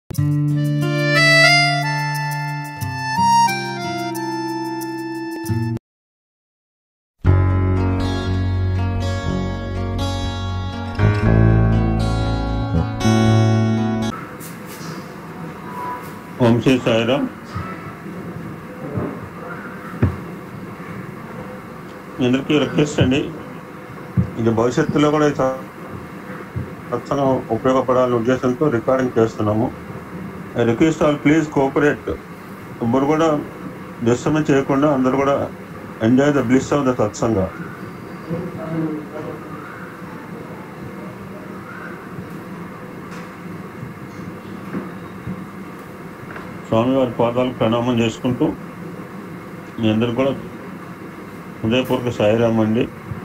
ఓం శ్రీ సాయిరామ్ మీ అందరికీ రిక్వెస్ట్ అండి ఇది భవిష్యత్తులో కూడా ఈ స- సత్సంగం ఉపయోగపడాలనే ఉద్దేశంతో రికార్డింగ్ చేస్తున్నాము I request all please cooperate ఎవరు కూడా డిస్టర్బెన్స్ చేయకుండా అందరూ కూడా enjoy the bliss of the satsanga స్వామివారి పాదాలకు ప్రణామం చేసుకుంటూ మీ అందరు కూడా హృదయపూర్వక సాయిరామ్ అండి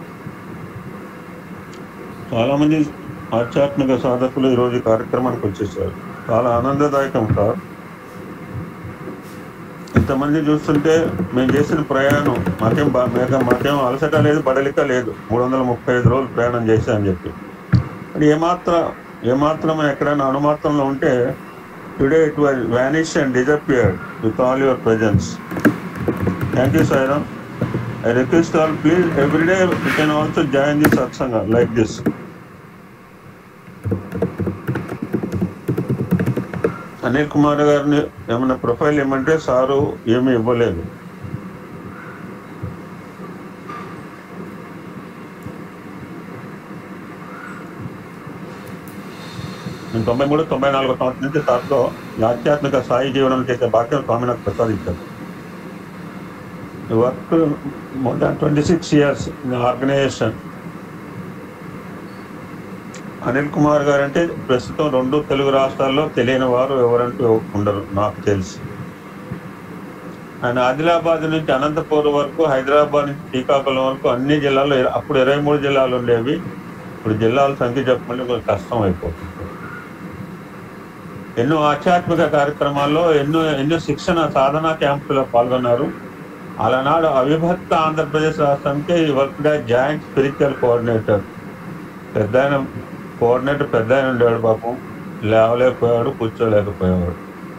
చాలామంది ఆధ్యాత్మిక సాధకులు ఈరోజు ఈ కార్యక్రమానికి వచ్చేసారు చాలా ఆనందదాయకం సార్ ఇంతమంది చూస్తుంటే మేము చేసిన ప్రయాణం మాకేం బా మేక మాకేం అలసట లేదు బడలిక లేదు మూడు వందల ముప్పై ఐదు రోజులు ప్రయాణం చేశా అని చెప్పి అది ఏమాత్రం ఏమాత్రం ఎక్కడైనా అనుమాత్రంలో ఉంటే today it was vanish and disappeared with all your presence thank you Sairam I request all please every day you can also join this satsanga like this Anil Kumar గారిని ఏమైనా ప్రొఫైల్ ఇవ్వమంటే సారు ఏమీ ఇవ్వలేదు నేను తొంభై మూడు తొంభై నాలుగు సంవత్సరం నుంచి సార్తో ఈ ఆధ్యాత్మిక సాయి జీవనం చేసే భాగ్యం స్వామి నాకు ప్రసాదించారు work more than twenty six years in organisation Anil Kumar garu అంటే ప్రస్తుతం రెండు తెలుగు రాష్ట్రాల్లో తెలియని వారు ఎవరంటూ ఉండరు నాకు తెలిసి ఆయన ఆదిలాబాద్ నుంచి అనంతపూర్ వరకు హైదరాబాద్ నుంచి శ్రీకాకుళం వరకు అన్ని జిల్లాల్లో అప్పుడు ఇరవై మూడు జిల్లాలు ఉండేవి ఇప్పుడు జిల్లాల సంఖ్య చెప్పమంటే కొంచెం కష్టం అయిపోతుంది ఎన్నో ఆధ్యాత్మిక కార్యక్రమాల్లో ఎన్నో ఎన్నో శిక్షణ సాధన క్యాంపులో పాల్గొన్నారు అలనాడు అవిభక్త ఆంధ్రప్రదేశ్ రాష్ట్రానికి ఈ వర్క్ డా జాయింట్ స్పిరిచువల్ కోఆర్డినేటర్ పెద్ద ఆయన కోఆర్డినేటర్ పెద్ద ఆయన ఉండేవాడు పాపం లేవలేకపోయాడు కూర్చోలేకపోయేవాడు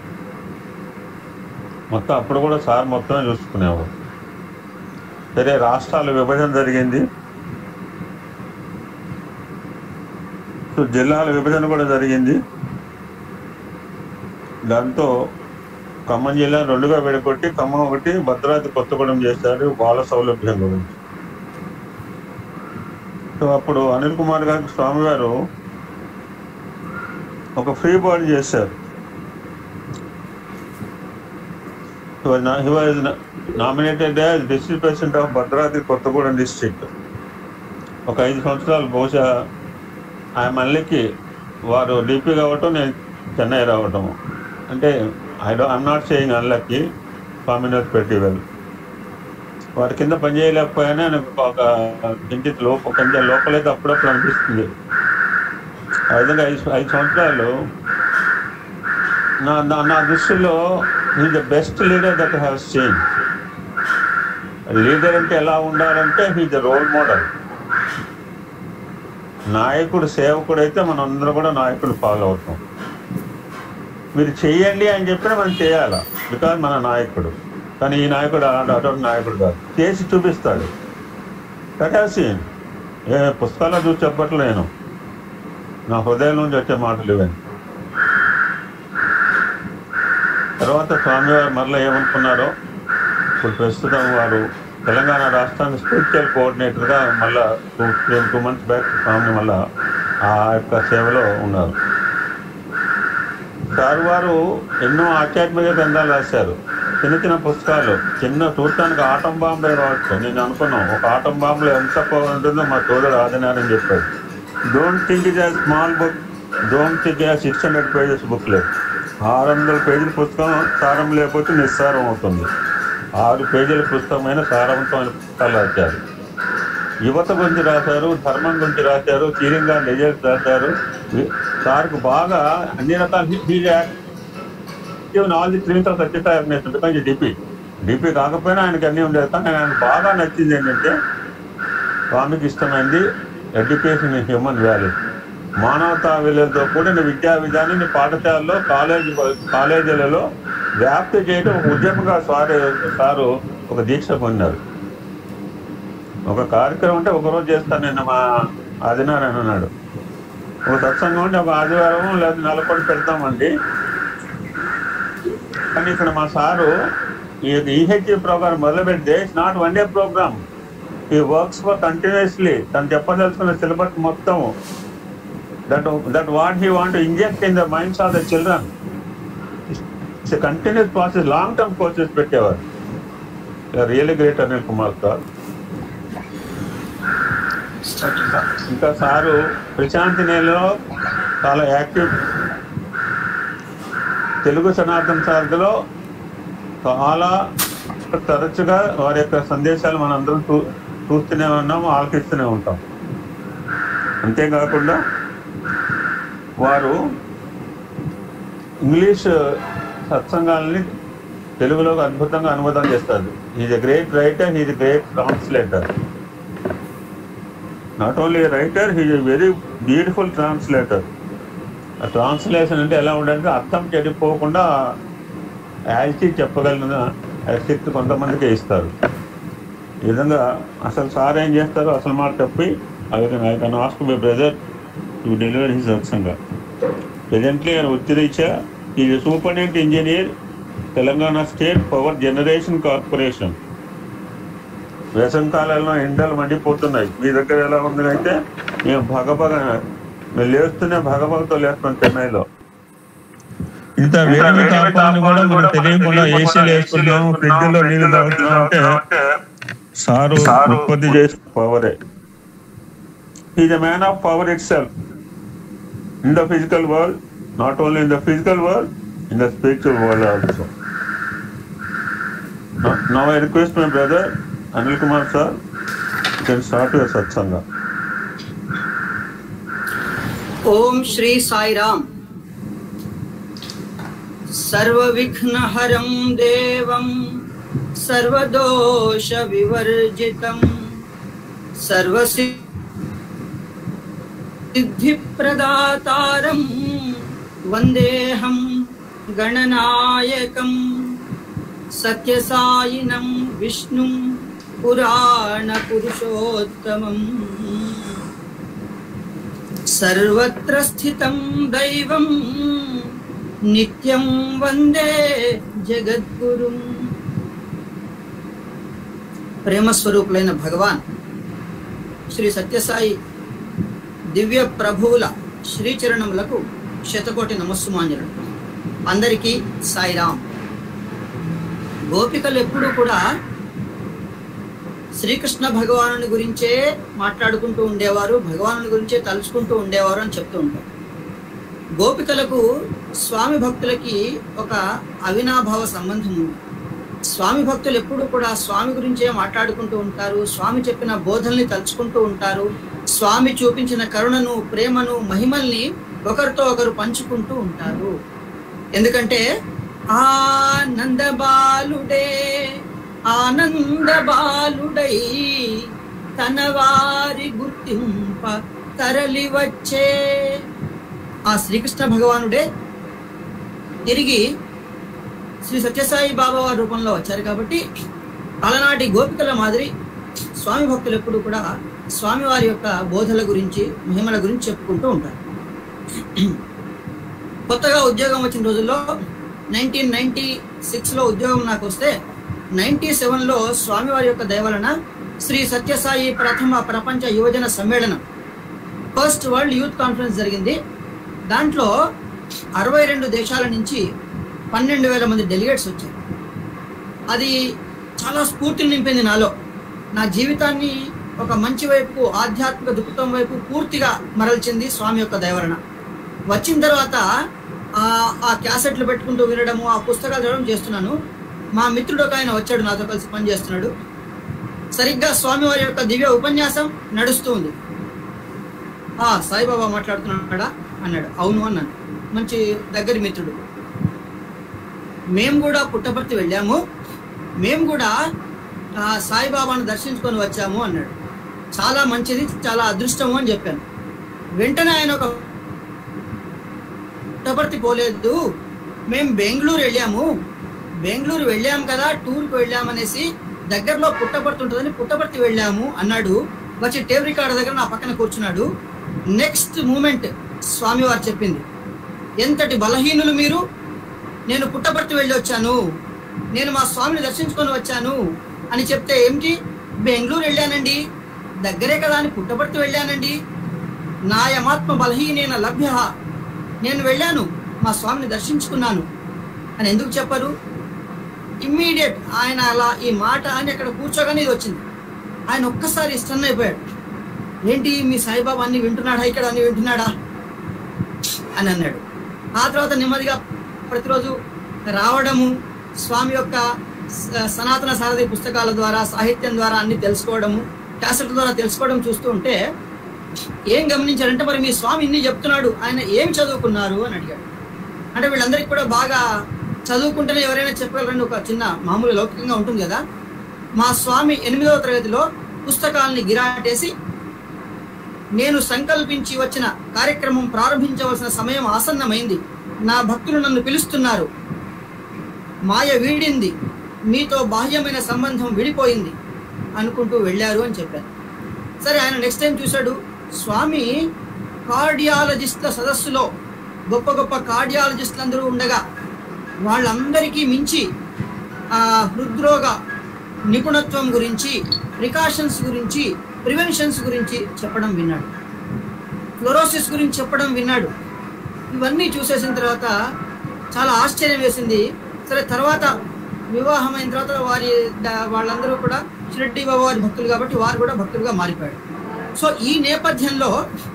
మొత్తం అప్పుడు కూడా సార్ మొత్తం చూసుకునేవాడు సరే రాష్ట్రాల విభజన జరిగింది సో జిల్లాల విభజన కూడా జరిగింది దాంతో ఖమ్మం జిల్లా రెండుగా విడగొట్టి ఖమ్మం ఒకటి భద్రాద్రి కొత్తగూడెం చేశారు వాళ్ళ సౌలభ్యం గురించి సో అప్పుడు అనిల్ కుమార్ గారికి స్వామి గారు ఒక ఫ్రీ బాడీ చేశారు he was nominated as district president of Bhadradri Kothagudem district ఒక ఐదు సంవత్సరాలు బహుశా ఆ మళ్ళీకి వారు డిపి కావటం నేను చెన్నై రావటం అంటే I do I'm not saying unlucky Swaminath పెట్టి వెల్ వారి కింద పని చేయలేకపోయినా నాకు ఒక కించిత్ లోప కొంచెం లోపలైతే అప్పుడప్పుడు అనిపిస్తుంది ఆ విధంగా ఐదు ఐదు సంవత్సరాలు నా నా నా దృష్టిలో ఈ the best leader that has change leader అంటే ఎలా ఉండాలంటే హీ ద రోల్ మోడల్ నాయకుడు సేవకుడు అయితే మనం అందరం కూడా నాయకుడు ఫాలో అవుతాం మీరు చెయ్యండి అని చెప్పినా మనం చేయాలా బికాజ్ మన నాయకుడు కానీ ఈ నాయకుడు అలాంటి అటువంటి నాయకుడు కాదు చేసి చూపిస్తాడు కటాసీన్ ఏ పుస్తకాల్లో చూసి చెప్పట్లేను నా హృదయం నుంచి వచ్చే మాటలు ఇవన్నీ తర్వాత స్వామివారు మరలా ఏమనుకున్నారో ఇప్పుడు ప్రస్తుతం వారు తెలంగాణ రాష్ట్రానికి స్పిరిచువల్ కోఆర్డినేటర్గా మళ్ళా two three two months back Swami మళ్ళా ఆ యొక్క సేవలో ఉన్నారు సార్ వారు ఎన్నో ఆధ్యాత్మిక గ్రంథాలు రాశారు చిన్న చిన్న పుస్తకాలు చిన్న చూడటానికి ఆటం బాంబే రావచ్చు నేను అనుకున్నాం ఒక ఆటం బాంబులో ఎంత పవర్ ఉంటుందో మా సోదరు ఆదినారని చెప్పాడు don't think it as small book don't think as six hundred pages book లేదు ఆరు వందల పేజీల పుస్తకం సారం లేకపోతే నిస్సారం అవుతుంది ఆరు పేజీల పుస్తకమైన సారవంతమైన పుస్తకాలు రాశారు యువత గురించి రాశారు ధర్మం గురించి రాశారు తీరంగా రిజల్ట్స్ రాశారు సార్కు బాగా అన్ని రకాల ఈవెన్ ఆల్ ది క్లినికల్ సత్యత బికాజ్ డిపి డిపి కాకపోయినా ఆయనకి అన్నీ ఉండేది కానీ ఆయన బాగా నచ్చింది ఏంటంటే స్వామికి ఇష్టమైంది ఎడ్యుకేషన్ హ్యూమన్ వాల్యూ మానవతా విలువలతో కూడిన విద్యా విధానాన్ని పాఠశాలలో కాలేజీ కాలేజీలలో వ్యాప్తి చేయడం ఒక ఉద్యమంగా సారు సారు ఒక దీక్ష పొందారు ఒక కార్యక్రమం అంటే ఒకరోజు చేస్తాను నిన్న మా ఆదినారాయణ అన్నాడు ఒక సత్సంగం అంటే ఒక ఆదివారం లేదా నెలకొండ పెడతామండి కానీ ఇక్కడ మా సారు ఈ ఈహెచ్ఈ ప్రోగ్రామ్ మొదలు పెడితే it's not one day programme ఈ వర్క్స్ ఫర్ కంటిన్యూస్లీ తను చెప్పదలుచుకున్న సిలబస్ మొత్తం that that what he want inject in the minds of the children it's continuous process long term courses పెట్టేవారు really great Anil Kumar sir ఇంకా sir Prashanti నేలలో చాలా active Telugu సనాతన సారథిలో చాలా తరచుగా వారి యొక్క సందేశాలు మనందరం చూ చూస్తూనే ఉన్నాం ఆలకిస్తూనే ఉంటాం అంతేకాకుండా వారు ఇంగ్లీష్ సత్సంగాల్ని తెలుగులోకి అద్భుతంగా అనువాదం చేస్తారు is a great writer he's a great translator not only writer he's a very beautiful translator ఆ ట్రాన్స్లేషన్ అంటే ఎలా ఉండాలంటే అర్థం చెడిపోకుండా యాల్చి చెప్పగలిగిన శక్తి కొంతమందికి ఇస్తారు ఈ విధంగా అసలు సార్ ఏం చేస్తారు అసలు మాట చెప్పి I can I can ask my brother to deliver his satsanga presently ఆయన వృత్తిరీత్యా ఈ superintendent engineer Telangana state power generation corporation వేసవి కాలంలో ఎండలు మండిపోతున్నాయి మీ దగ్గర ఎలా ఉంది అయితే మేము భగభగ మేము లేస్తూనే భగభగతో లేస్తున్నాం చెన్నైలో ఇంత వేడి తాపాన్ని కూడా మనకు తెలియకుండా ఏసీలు వేస్తున్నాం ఫ్రిడ్జ్ లో నీళ్లు తాగుతున్నాం అంటే సారు ఉత్పత్తి చేసిన పవరే is a man of power itself in the physical world not only in the physical world in the spiritual world also now I request my brother Anil Kumar sir can start your satsanga Om Shri Sairam సర్వవిఘ్నహరం దేవం సర్వదోష వివర్జితం సర్వసిద్ధిప్రదాతారం వందేహం గణనాయకం సత్యసాయినం విష్ణుం పురాణపురుషోత్తమం సర్వత్ర స్థితం దైవం నిత్యం వందే జగద్గురుం ప్రేమస్వరూపులైన భగవాన్ శ్రీ సత్యసాయి దివ్య ప్రభువుల శ్రీచరణములకు శతకోటి నమస్సుమాంజలు అందరికీ సాయిరాం గోపికలు ఎప్పుడూ కూడా శ్రీకృష్ణ భగవానుని గురించే మాట్లాడుకుంటూ ఉండేవారు భగవానుని గురించే తలుచుకుంటూ ఉండేవారు అని చెప్తూ ఉంటారు గోపికలకు స్వామి భక్తులకి ఒక అవినాభావ సంబంధం ఉంది స్వామి భక్తులు ఎప్పుడు కూడా స్వామి గురించే మాట్లాడుకుంటూ ఉంటారు స్వామి చెప్పిన బోధల్ని తలుచుకుంటూ ఉంటారు స్వామి చూపించిన కరుణను ప్రేమను మహిమల్ని ఒకరితో ఒకరు పంచుకుంటూ ఉంటారు ఎందుకంటే ఆనంద బాలుడే ఆనంద బాలుడై తన వారి గుర్తింప తరలి వచ్చే ఆ శ్రీకృష్ణ భగవానుడే తిరిగి శ్రీ సత్యసాయి బాబా వారి రూపంలో వచ్చారు కాబట్టి అలనాటి గోపికల మాదిరి స్వామి భక్తులు ఎప్పుడు కూడా స్వామి వారి యొక్క బోధల గురించి మహిమల గురించి చెప్పుకుంటూ ఉంటారు కొత్తగా ఉద్యోగం వచ్చిన రోజుల్లో నైన్టీన్ నైన్టీ సిక్స్లో ఉద్యోగం నాకు వస్తే నైన్టీ సెవెన్లో స్వామివారి యొక్క దయ వలన శ్రీ సత్యసాయి ప్రథమ ప్రపంచ యువజన సమ్మేళనం ఫస్ట్ వరల్డ్ యూత్ కాన్ఫరెన్స్ జరిగింది దాంట్లో అరవై రెండు దేశాల నుంచి పన్నెండు వేల మంది డెలిగేట్స్ వచ్చారు అది చాలా స్ఫూర్తిని నింపింది నాలో నా జీవితాన్ని ఒక మంచి వైపు ఆధ్యాత్మిక దృక్పథం వైపు పూర్తిగా మరల్చింది స్వామి యొక్క దయవలన వచ్చిన తర్వాత ఆ ఆ క్యాసెట్లు పెట్టుకుంటూ వినడము ఆ పుస్తకాలు చదవడం చేస్తున్నాను మా మిత్రుడు ఒక ఆయన వచ్చాడు నాతో కలిసి పనిచేస్తున్నాడు సరిగ్గా స్వామివారి యొక్క దివ్య ఉపన్యాసం నడుస్తూ ఉంది ఆ సాయిబాబా మాట్లాడుతున్నాడా అన్నాడు అవును అన్నాను మంచి దగ్గరి మిత్రుడు మేము కూడా పుట్టపర్తి వెళ్ళాము మేము కూడా ఆ సాయిబాబాను దర్శించుకొని వచ్చాము అన్నాడు చాలా మంచిది చాలా అదృష్టము అని చెప్పాను వెంటనే ఆయన ఒక పుట్టపర్తి పోలేదు మేము బెంగళూరు వెళ్ళాము బెంగళూరు వెళ్ళాము కదా టూర్కి వెళ్ళామనేసి దగ్గరలో పుట్టపర్తి ఉంటుందని పుట్టపర్తి వెళ్ళాము అన్నాడు వచ్చి టేప్ రికార్డర్ దగ్గర నా పక్కన కూర్చున్నాడు నెక్స్ట్ మూమెంట్ స్వామివారు చెప్పింది ఎంతటి బలహీనులు మీరు నేను పుట్టపర్తి వెళ్ళి వచ్చాను నేను మా స్వామిని దర్శించుకొని వచ్చాను అని చెప్తే ఏమిటి బెంగళూరు వెళ్ళానండి దగ్గరే కదా అని పుట్టపర్తి వెళ్ళానండి నాయమాత్మ బలహీనైన లభ్య నేను వెళ్ళాను మా స్వామిని దర్శించుకున్నాను అని ఎందుకు చెప్పరు ఇమ్మీడియట్ ఆయన అలా ఈ మాట అని అక్కడ కూర్చోగానే ఇది వచ్చింది ఆయన ఒక్కసారి స్టన్ అయిపోయాడు ఏంటి మీ సాయిబాబా అన్ని వింటున్నాడా ఇక్కడ అన్ని వింటున్నాడా అని అన్నాడు ఆ తర్వాత నెమ్మదిగా ప్రతిరోజు రావడము స్వామి యొక్క స- సనాతన సారథి పుస్తకాల ద్వారా సాహిత్యం ద్వారా అన్ని తెలుసుకోవడము క్యాసెట్ల ద్వారా తెలుసుకోవడం చూస్తూ ఉంటే ఏం గమనించారంటే మరి మీ స్వామి ఇన్ని చెప్తున్నాడు ఆయన ఏం చదువుకున్నారు అని అడిగాడు అంటే వీళ్ళందరికీ కూడా బాగా చదువుకుంటేనే ఎవరైనా చెప్పగలరని ఒక చిన్న మామూలు లౌకికంగా ఉంటుంది కదా మా స్వామి ఎనిమిదవ తరగతిలో పుస్తకాలని గిరాటేసి నేను సంకల్పించి వచ్చిన కార్యక్రమం ప్రారంభించవలసిన సమయం ఆసన్నమైంది నా భక్తులు నన్ను పిలుస్తున్నారు మాయ వీడింది మీతో బాహ్యమైన సంబంధం విడిపోయింది అనుకుంటూ వెళ్ళారు అని చెప్పారు సరే ఆయన నెక్స్ట్ టైం చూశాడు స్వామి కార్డియాలజిస్ట్ల సదస్సులో గొప్ప గొప్ప కార్డియాలజిస్టులు అందరూ ఉండగా వాళ్ళందరికీ మించి ఆ హృద్రోగ నిపుణత్వం గురించి ప్రికాషన్స్ గురించి ప్రివెన్షన్స్ గురించి చెప్పడం విన్నాడు ఫ్లోరోసిస్ గురించి చెప్పడం విన్నాడు ఇవన్నీ చూసేసిన తర్వాత చాలా ఆశ్చర్యం వేసింది సరే తర్వాత వివాహం అయిన తర్వాత వారి ద- వాళ్ళందరూ కూడా షిరెడ్డి బాబా వారి భక్తులు కాబట్టి వారు కూడా భక్తులుగా మారిపోయాడు సో ఈ నేపథ్యంలో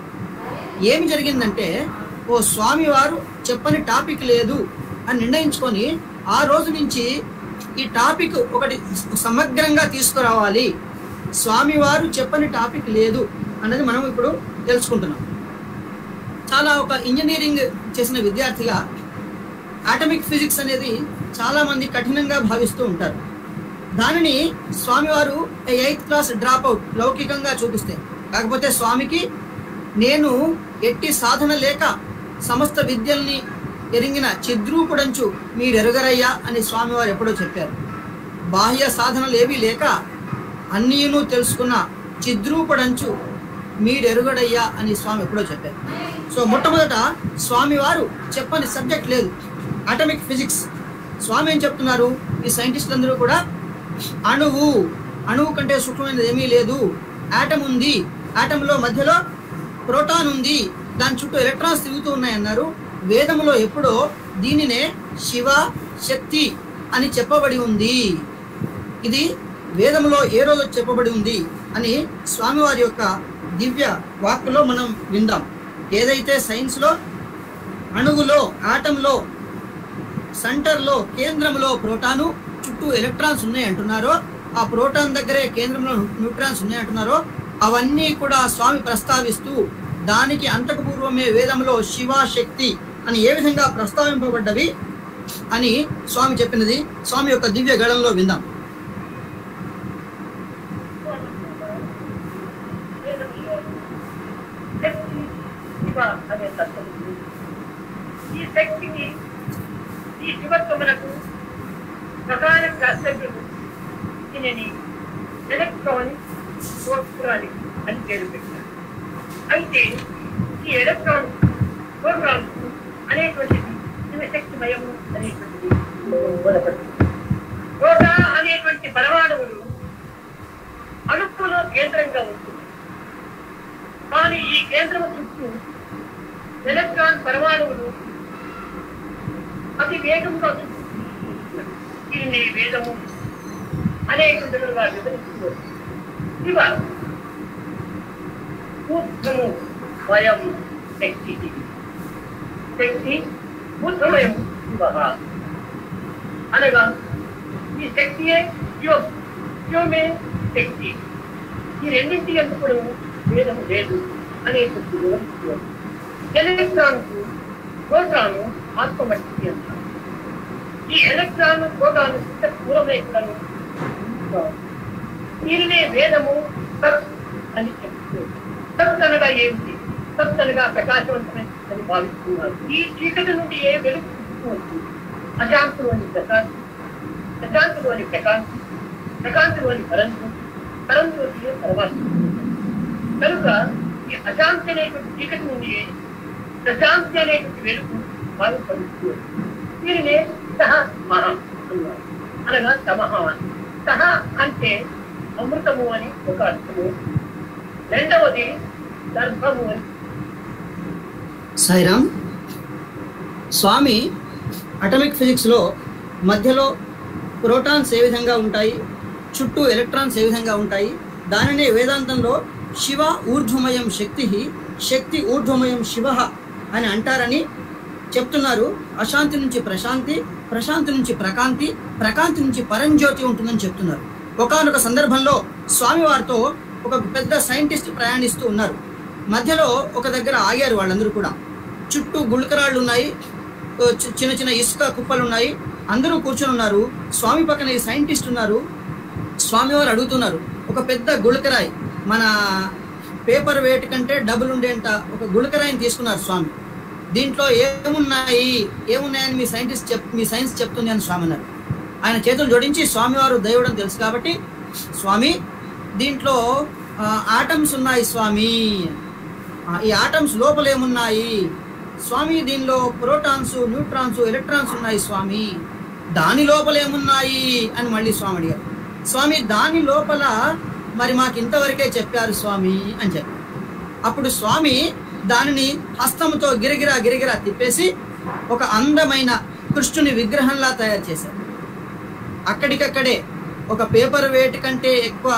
ఏమి జరిగిందంటే ఓ స్వామి వారు చెప్పని టాపిక్ లేదు అని నిర్ణయించుకొని ఆ రోజు నుంచి ఈ టాపిక్ ఒకటి సమగ్రంగా తీసుకురావాలి స్వామివారు చెప్పని టాపిక్ లేదు అన్నది మనం ఇప్పుడు తెలుసుకుంటున్నాం చాలా ఒక ఇంజనీరింగ్ చేసిన విద్యార్థిగా ఆటమిక్ ఫిజిక్స్ అనేది చాలా మంది కఠినంగా భావిస్తూ ఉంటారు దానిని స్వామివారు ఎయిత్ క్లాస్ డ్రాప్ అవుట్ లౌకికంగా చూపిస్తే కాకపోతే స్వామికి నేను ఎట్టి సాధన లేక సమస్త విద్యల్ని ఎరిగిన చిద్రూపుడంచు మీరెరుగరయ్యా అని స్వామివారు ఎప్పుడో చెప్పారు బాహ్య సాధనలు ఏవీ లేక అన్నీను తెలుసుకున్న చిద్రూపుడంచు మీరెరుగడయ్యా అని స్వామి ఎప్పుడో చెప్పారు సో మొట్టమొదట స్వామివారు చెప్పని సబ్జెక్ట్ లేదు అటమిక్ ఫిజిక్స్ స్వామి ఏం చెప్తున్నారు ఈ సైంటిస్టులు అందరూ కూడా అణువు అణువు కంటే సూక్ష్మమైనది ఏమీ లేదు ఆటం ఉంది ఆటంలో మధ్యలో ప్రోటాన్ ఉంది దాని చుట్టూ ఎలక్ట్రాన్స్ తిరుగుతూ ఉన్నాయన్నారు వేదములో ఎప్పుడో దీనినే శివ శక్తి అని చెప్పబడి ఉంది ఇది వేదములో ఏ రోజు చెప్పబడి ఉంది అని స్వామివారి యొక్క దివ్య వాక్కులో మనం విందాం ఏదైతే సైన్స్లో అణువులో ఆటంలో సెంటర్లో కేంద్రంలో ప్రోటాను చుట్టూ ఎలక్ట్రాన్స్ ఉన్నాయి అంటున్నారో ఆ ప్రోటాన్ దగ్గరే కేంద్రంలో న్యూట్రాన్స్ ఉన్నాయి అంటున్నారో అవన్నీ కూడా స్వామి ప్రస్తావిస్తూ దానికి అంతకు పూర్వమే వేదంలో శివ శక్తి అని ఏ విధంగా ప్రస్తావింపబడ్డవి అని స్వామి చెప్పినది స్వామి యొక్క దివ్య గళంలో విందాం శక్తి శివ అనే తత్వం ఉంది. ఈ శక్తికి ఈ శివత్వమునకు ప్రధాన కర్తవ్యము దీనిని ఎలక్ట్రానిక్ ప్రోగ్రానిక్ అని పేరు పెట్టారు అయితే ఈ ఎలక్ట్రానిక్ ప్రోగ్రామ్స్ అనేటువంటిది శివశక్తిమయము అనేటువంటిది బోధపడుతుంది ప్రోటా అనేటువంటి పరమాణువులు అణువులో కేంద్రంగా ఉంటుంది కానీ ఈ కేంద్రము చుట్టూ ఎలక్ట్రాన్ పరమాణువులు అతి వేగంగా చుట్టుకుంటున్నాయి. దీనిని వేదము అనేక విధాలుగా వివరిస్తున్నారు శివ సూక్ష్మము వయం శక్తి శక్తి బుద్ధమయం శివ అనగా ఈ శక్తియే శివం శివమే శక్తి ఈ రెండింటి ఎందుకు వేదము లేదు అనేటువంటి వివరిస్తున్నారు ఎలక్ట్రాన్ కు ప్రోటాను ఆత్మమట్టి అంటారు ఈ ఎలక్ట్రాన్ ప్రోటాను చిత్త పూర్వరేఖలను దీనినే వేదము సత్ అని చెప్తుంది సత్ అనగా ఏమిటి తప్పనగా ప్రకాశవంతమైనదని భావిస్తున్నారు ఈ చీకటి నుండి ఏ వెలుగు పుట్టుకు వస్తుంది అశాంతిలోని ప్రకాశం ప్రశాంతిలోని ప్రకాశం ప్రకాశంలోని పరంతు పరంతులోని పరమాత్మ కనుక ఈ అశాంతి అనేటువంటి చీకటి నుండి ప్రశాంతి అనేటువంటి వెలుగు బాధపడుతూ దీనినే సహ మహా అన్నారు అనగా సమహ సహ అంటే అమృతము అని ఒక అర్థము రెండవది దర్భము అని సాయిరామ్ స్వామి అటమిక్ ఫిజిక్స్లో మధ్యలో ప్రోటాన్స్ ఏ విధంగా ఉంటాయి చుట్టూ ఎలక్ట్రాన్స్ ఏ విధంగా ఉంటాయి దానినే వేదాంతంలో శివ ఊర్ధ్వమయం శక్తి శక్తి ఊర్ధ్వమయం శివ అని అంటారని చెప్తున్నారు అశాంతి నుంచి ప్రశాంతి ప్రశాంతి నుంచి ప్రకాంతి ప్రకాంతి నుంచి పరంజ్యోతి ఉంటుందని చెప్తున్నారు ఒకానొక సందర్భంలో స్వామివారితో ఒక పెద్ద సైంటిస్ట్ ప్రయాణిస్తూ ఉన్నారు మధ్యలో ఒక దగ్గర ఆగారు వాళ్ళందరూ కూడా చుట్టూ గుళకరాళ్ళు ఉన్నాయి ఓ చి- చిన్న చిన్న ఇసుక కుప్పలు ఉన్నాయి అందరూ కూర్చొని ఉన్నారు స్వామి పక్కన ఈ సైంటిస్ట్ ఉన్నారు స్వామివారు అడుగుతున్నారు ఒక పెద్ద గుళకరాయి మన పేపర్ వెయిట్ కంటే డబుల్ ఉండేంత ఒక గుళకరాయిని తీసుకున్నారు స్వామి దీంట్లో ఏమున్నాయి ఏమున్నాయని మీ సైంటిస్ట్ చెప్ మీ సైన్స్ చెప్తుంది అని స్వామి అన్నారు ఆయన చేతులు జోడించి స్వామివారు దేవుడు అని తెలుసు కాబట్టి స్వామి దీంట్లో ఆటమ్స్ ఉన్నాయి స్వామి ఆ, ఈ ఆటమ్స్ లోపల ఏమున్నాయి స్వామి దీనిలో ప్రోటాన్స్ న్యూట్రాన్స్ ఎలక్ట్రాన్స్ ఉన్నాయి స్వామి దాని లోపల ఏమున్నాయి అని మళ్ళీ స్వామి అడిగారు స్వామి దాని లోపల మరి మాకు ఇంతవరకే చెప్పారు స్వామి అని చెప్పారు అప్పుడు స్వామి దానిని హస్తముతో గిరగిరా గిరగిరా తిప్పేసి ఒక అందమైన కృష్ణుని విగ్రహంలా తయారు చేశారు అక్కడికక్కడే ఒక పేపర్ వెయిట్ కంటే ఎక్కువ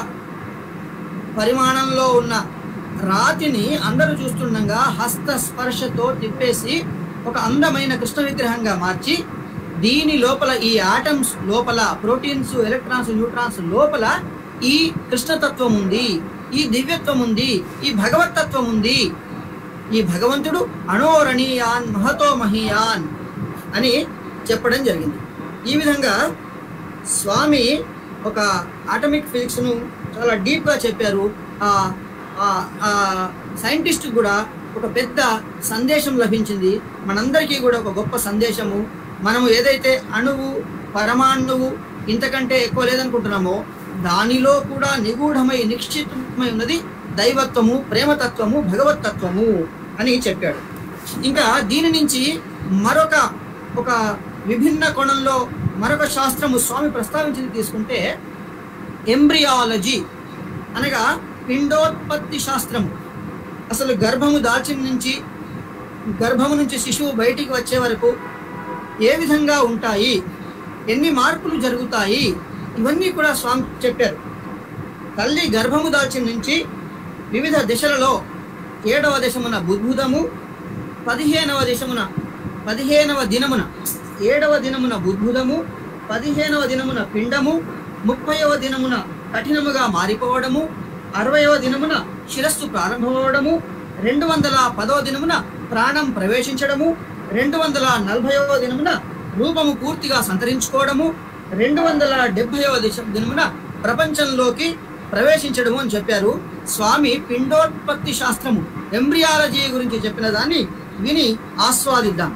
పరిమాణంలో ఉన్న రాతిని అందరూ చూస్తుండగా హస్త స్పర్శతో తిప్పేసి ఒక అందమైన కృష్ణ విగ్రహంగా మార్చి దీని లోపల ఈ ఆటమ్స్ లోపల ప్రోటీన్స్ ఎలక్ట్రాన్స్ న్యూట్రాన్స్ లోపల ఈ కృష్ణతత్వం ఉంది ఈ దివ్యత్వం ఉంది ఈ భగవతత్వం ఉంది ఈ భగవంతుడు అణోరణీయాన్ మహతో మహీయాన్ అని చెప్పడం జరిగింది ఈ విధంగా స్వామి ఒక ఆటమిక్ ఫిజిక్స్ను చాలా డీప్గా చెప్పారు ఆ ఆ- ఆ సైంటిస్ట్ కూడా ఒక పెద్ద సందేశం లభించింది మనందరికీ కూడా ఒక గొప్ప సందేశము మనము ఏదైతే అణువు పరమాణువు ఇంతకంటే ఎక్కువ లేదనుకుంటున్నామో దానిలో కూడా నిగూఢమై నిశ్చితమై ఉన్నది దైవత్వము ప్రేమతత్వము భగవతత్వము అని చెప్పాడు ఇంకా దీని నుంచి మరొక ఒక విభిన్న కోణంలో మరొక శాస్త్రము స్వామి ప్రస్తావించింది తీసుకుంటే ఎంబ్రియాలజీ అనగా పిండోత్పత్తి శాస్త్రము అసలు గర్భము దాల్చిన నుంచి గర్భము నుంచి శిశువు బయటికి వచ్చే వరకు ఏ విధంగా ఉంటాయి ఎన్ని మార్పులు జరుగుతాయి ఇవన్నీ కూడా స్వామి చెప్పారు తల్లి గర్భము దాల్చిన నుంచి వివిధ దిశలలో ఏడవ దశమున బుద్భుదము పదిహేనవ దశమున పదిహేనవ దినమున ఏడవ దినమున బుద్భుదము పదిహేనవ దినమున పిండము ముప్పైవ దినమున కఠినముగా మారిపోవడము అరవయవ దినమున శిరస్సు ప్రారంభమవడము రెండు వందల పదవ దినమున ప్రాణం ప్రవేశించడము రెండు వందల నలభైవ దినమున రూపము పూర్తిగా సంతరించుకోవడము రెండు వందల డెబ్బైవ దిశ దినమున ప్రపంచంలోకి ప్రవేశించడము అని చెప్పారు స్వామి పిండోత్పత్తి శాస్త్రము ఎంబ్రియాలజీ గురించి చెప్పిన దాన్ని విని ఆస్వాదిద్దాం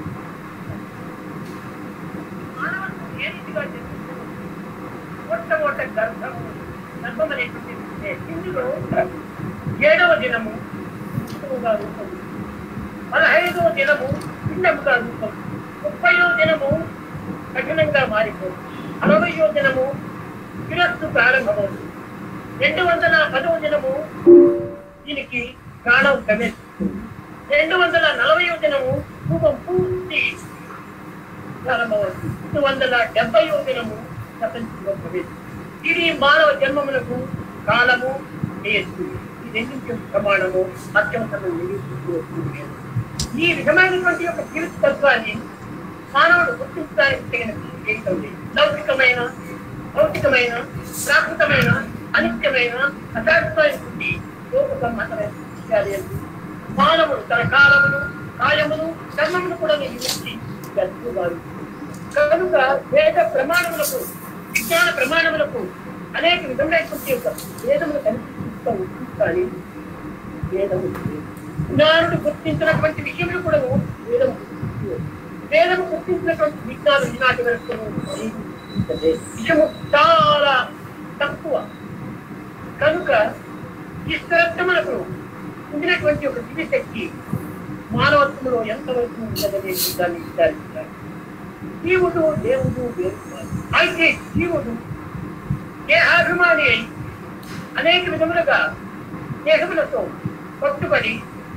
మానవుడు ఏ రీతిగా జన్మించాడు? మొట్టమొదట గర్భము గర్భం అనేటువంటి ఇందులో ఏడవ దినము శిశువుగా రూపం పదహైదవ దినము పిండముగా రూపం ముప్పైవ దినము కఠినంగా మారిపోతుంది అరవయో దినము శిరస్సు ప్రారంభమవుతుంది రెండు వందల పదవ దినము దీనికి ప్రాణం ప్రవేశిస్తుంది రెండు వందల నలభై దినము రూపం పూర్తి ప్రారంభమవుతుంది రెండు వందల డెబ్బై దినము ప్రపంచంలో ప్రవేశం ఇది మానవ జన్మములకు కాలము చేస్తుంది ఈ రెండింటి యొక్క ప్రమాణము అత్యవసరం నిరూపిస్తూ వస్తుంది ఈ విధమైనటువంటి యొక్క జీవిత తత్వాన్ని మానవుడు గుర్తించడానికి తగిన కృషి చేయటం లేదు లౌకికమైన భౌతికమైన ప్రాకృతమైన అనిత్యమైన అశాశ్వతమైనటువంటి లోక సంబంధమైన విషయాలు ఏంటి? మానవుడు తన కాలమును కాయమును కర్మమును కూడా నిర్మించి గతుగారు కనుక వేద ప్రమాణములకు విజ్ఞాన ప్రమాణములకు అనేక విధములైనటువంటి యొక్క వేదములు కనిపిస్తూ ఉంటుంది కానీ వేదము లేదు. జ్ఞానుడు గుర్తించినటువంటి విషయంలో కూడా వేదం గుర్తించు. వేదం గుర్తించినటువంటి విజ్ఞానం ఈనాటి వరకు గుర్తించలే. విషయము చాలా తక్కువ కనుక ఈ స్థిరత్వములకు ఉండినటువంటి ఒక దివ్యశక్తి మానవత్వంలో ఎంతవరకు ఉన్నదనే దాన్ని విచారించాలి జీవుడు దేవుడు వేరు కాదు. అయితే జీవుడు దేహాభిమాని అయి అనేక విధములుగా దేహములతో పట్టుబడి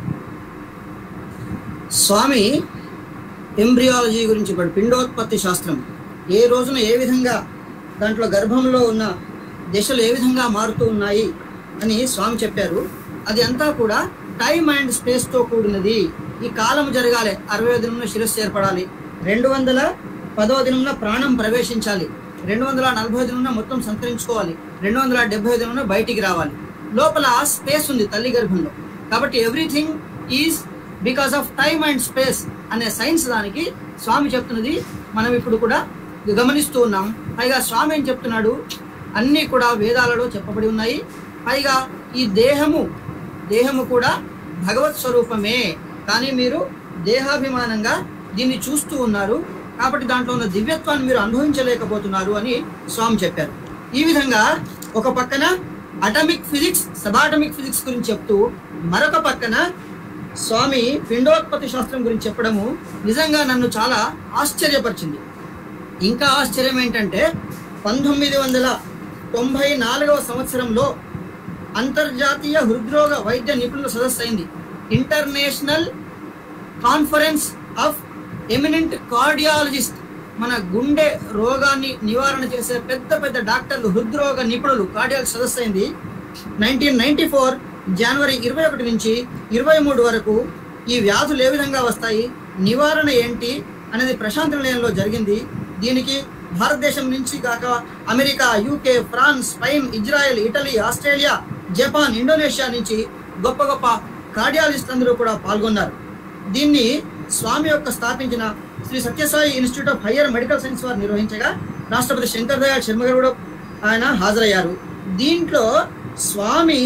స్వామి ఎంబ్రియాలజీ గురించి ఇప్పుడు పిండోత్పత్తి శాస్త్రం ఏ రోజున ఏ విధంగా దాంట్లో గర్భంలో ఉన్న దశలు ఏ విధంగా మారుతూ ఉన్నాయి అని స్వామి చెప్పారు అది అంతా కూడా టైం అండ్ స్పేస్తో కూడినది ఈ కాలం జరగాలి అరవై దినంలో శిరస్సు ఏర్పడాలి రెండు వందల పదవ దినంలో ప్రాణం ప్రవేశించాలి రెండు వందల నలభై దినంలో మొత్తం సంతరించుకోవాలి రెండు వందల డెబ్బై దినంలో బయటికి రావాలి లోపల స్పేస్ ఉంది తల్లి గర్భంలో కాబట్టి everything is because of time and space అనే సైన్స్ దానికి స్వామి చెప్తున్నది మనం ఇప్పుడు కూడా గమనిస్తూ ఉన్నాం పైగా స్వామి ఏం చెప్తున్నాడు అన్నీ కూడా వేదాలలో చెప్పబడి ఉన్నాయి పైగా ఈ దేహము దేహము కూడా భగవత్ స్వరూపమే కానీ మీరు దేహాభిమానంగా దీన్ని చూస్తూ ఉన్నారు కాబట్టి దాంట్లో ఉన్న దివ్యత్వాన్ని మీరు అనుభవించలేకపోతున్నారు అని స్వామి చెప్పారు ఈ విధంగా ఒక పక్కన అటమిక్ ఫిజిక్స్ సబాటమిక్ ఫిజిక్స్ గురించి చెప్తూ మరొక పక్కన స్వామి పిండోత్పత్తి శాస్త్రం గురించి చెప్పడము నిజంగా నన్ను చాలా ఆశ్చర్యపరిచింది ఇంకా ఆశ్చర్యం ఏంటంటే పంతొమ్మిది వందల తొంభై నాలుగవ సంవత్సరంలో అంతర్జాతీయ హృద్రోగ వైద్య నిపుణుల సదస్సు అయింది international conference of eminent cardiologist మన గుండె రోగాన్ని నివారణ చేసే పెద్ద పెద్ద డాక్టర్లు హృద్రోగ నిపుణులు కార్డియాలజీ సదస్సు అయింది నైన్టీన్ నైన్టీ ఫోర్ జనవరి ఇరవై ఒకటి నుంచి ఇరవై మూడు వరకు ఈ వ్యాధులు ఏ విధంగా వస్తాయి నివారణ ఏంటి అనేది ప్రశాంత నిలయంలో జరిగింది దీనికి భారతదేశం నుంచి కాక America UK France Spain Israel Italy Australia Japan Indonesia నుంచి గొప్ప గొప్ప కార్డియాలజిస్ట్ అందరూ కూడా పాల్గొన్నారు దీన్ని స్వామి యొక్క స్థాపించిన Shri Sathya Sai institute of higher medical science వారు నిర్వహించగా రాష్ట్రపతి శంకర్ దయాళ్ శర్మ గారు కూడా ఆయన హాజరయ్యారు దీంట్లో స్వామి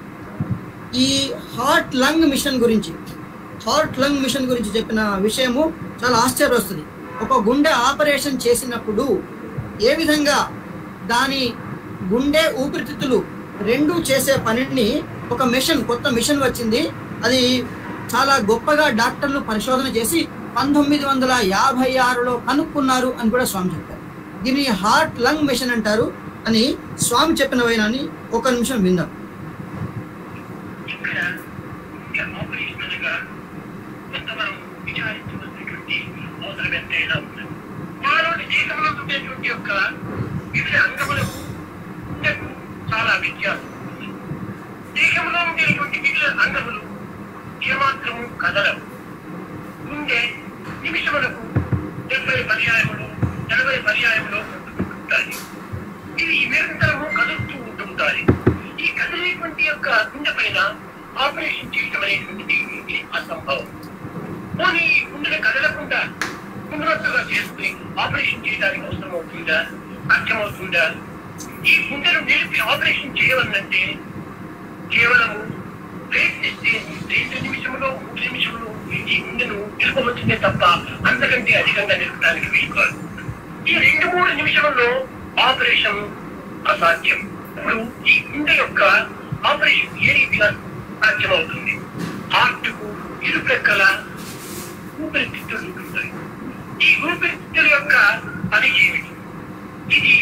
ఈ హార్ట్ లంగ్ మిషన్ గురించి హార్ట్ లంగ్ మిషన్ గురించి చెప్పిన విషయము చాలా ఆశ్చర్యం వస్తుంది ఒక గుండె ఆపరేషన్ చేసినప్పుడు ఏ విధంగా దాని గుండె ఊపిరితిత్తులు రెండు చేసే పనిని ఒక మిషన్ కొత్త మిషన్ వచ్చింది అది చాలా గొప్పగా డాక్టర్లు పరిశోధన చేసి పంతొమ్మిది వందల యాభై ఆరులో కనుక్కున్నారు అని కూడా స్వామి చెప్పారు దీన్ని హార్ట్ లంగ్ మిషన్ అంటారు అని స్వామి చెప్పిన వైనాన్ని ఒక నిమిషం విందాం ఇక్కడ ముఖ్య ఆపరేషనల్గా కొంత మనం విచారించవలసినటువంటి అవసరం ఎంతైనా ఉన్నది మానవుడి దేశంలో ఉండేటువంటి యొక్క వివిధ అంగములకు గుండెకు చాలా వ్యత్యాసం ఉంది దేశంలో ఉండేటువంటి వివిధ అంగములు ఏమాత్రము కదలవు గుండె నిమిషములకు డెబ్బై పర్యాయములు ఎనభై పర్యాయములు కొట్టుకుంటుంటాయి ఇవి నిరంతరము కదులుతూ ఉంటుంటాయి ఈ కదిలేటువంటి యొక్క గుండె పైన ఆపరేషన్ చేయటం అనేటువంటిది ఇది అసంభవం పోనీ ఈ గుండెని కదలకుండా గుండెనట్టుగా చేసుకుని ఆపరేషన్ చేయడానికి అవసరం అవుతుందా అర్థమవుతుందా ఈ గుండెను నిలిపి ఆపరేషన్ చేయవల్లంటే కేవలము ప్రయత్నిస్తే రెండు నిమిషంలో మూడు నిమిషంలో ఈ గుండెను నిలపవచ్చునే తప్ప అంతకంటే అధికంగా నిలపడానికి వీలు కాదు ఈ రెండు మూడు నిమిషంలో ఆపరేషన్ అసాధ్యం ఇప్పుడు ఈ గుండె యొక్క ఆపరేషన్ ఏ రీతిగా సాధ్యమవుతుంది హార్ట్ కు ఇరు ప్రక్కల ఊపిరితిత్తులు ఉంటాయి ఈ ఊపిరితిత్తుల యొక్క పని ఏమిటి ఇది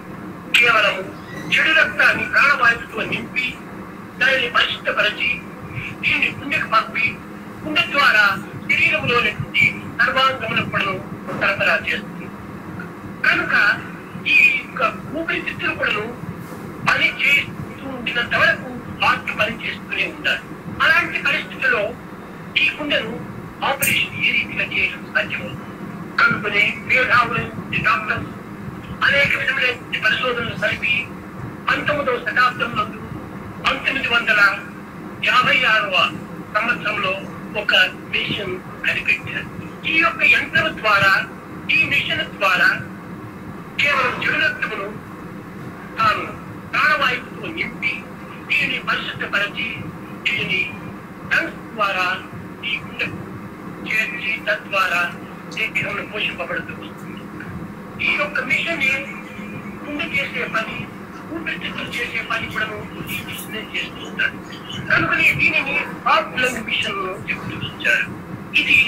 కేవలం చెడు రక్తాన్ని ప్రాణవాయువుతో నింపి దానిని పరిశుద్ధపరిచి దీన్ని గుండెకు పంపి గుండె ద్వారా శరీరంలోని సర్వాంగములను సరఫరా చేస్తుంది కనుక ఈ యొక్క ఊపిరితిత్తులు కూడా పని చేస్తూ ఉండినంత వరకు హార్ట్ పని చేస్తూనే ఉండాలి అలాంటి పరిస్థితుల్లో ఈ గుండెను ఆపరేషన్ ఏ రీతిగా చేయడం సాధ్యమవుతుంది కనుకనే మేధావులు డాక్టర్స్ అనేక విధమైన పరిశోధనలు జరిపి పంతొమ్మిదవ శతాబ్దంలో పంతొమ్మిది వందల యాభై ఆరవ సంవత్సరంలో ఒక మిషన్ కనిపెట్టారు ఈ యొక్క యంత్రం ద్వారా ఈ మిషన్ ద్వారా కేవలం జగనత్వమును తాను ప్రాణవాయువుతో నింపి దీనిని పరిశుద్ధపరిచి దీనిని లంగ్స్ ద్వారా ఈ గుండెకు చేర్చి తద్వారా దేహంలో పోషింపబడుతూ వస్తుంది ఈ యొక్క మిషన్ గుండె చేసే పని ఊపిరితిత్తులు చేసే పని కూడా ఈ మిషన్ చేస్తూ ఉంటారు కనుకనే దీనిని హార్ట్ లంగ్ మిషన్ చెప్తూ వచ్చారు ఇది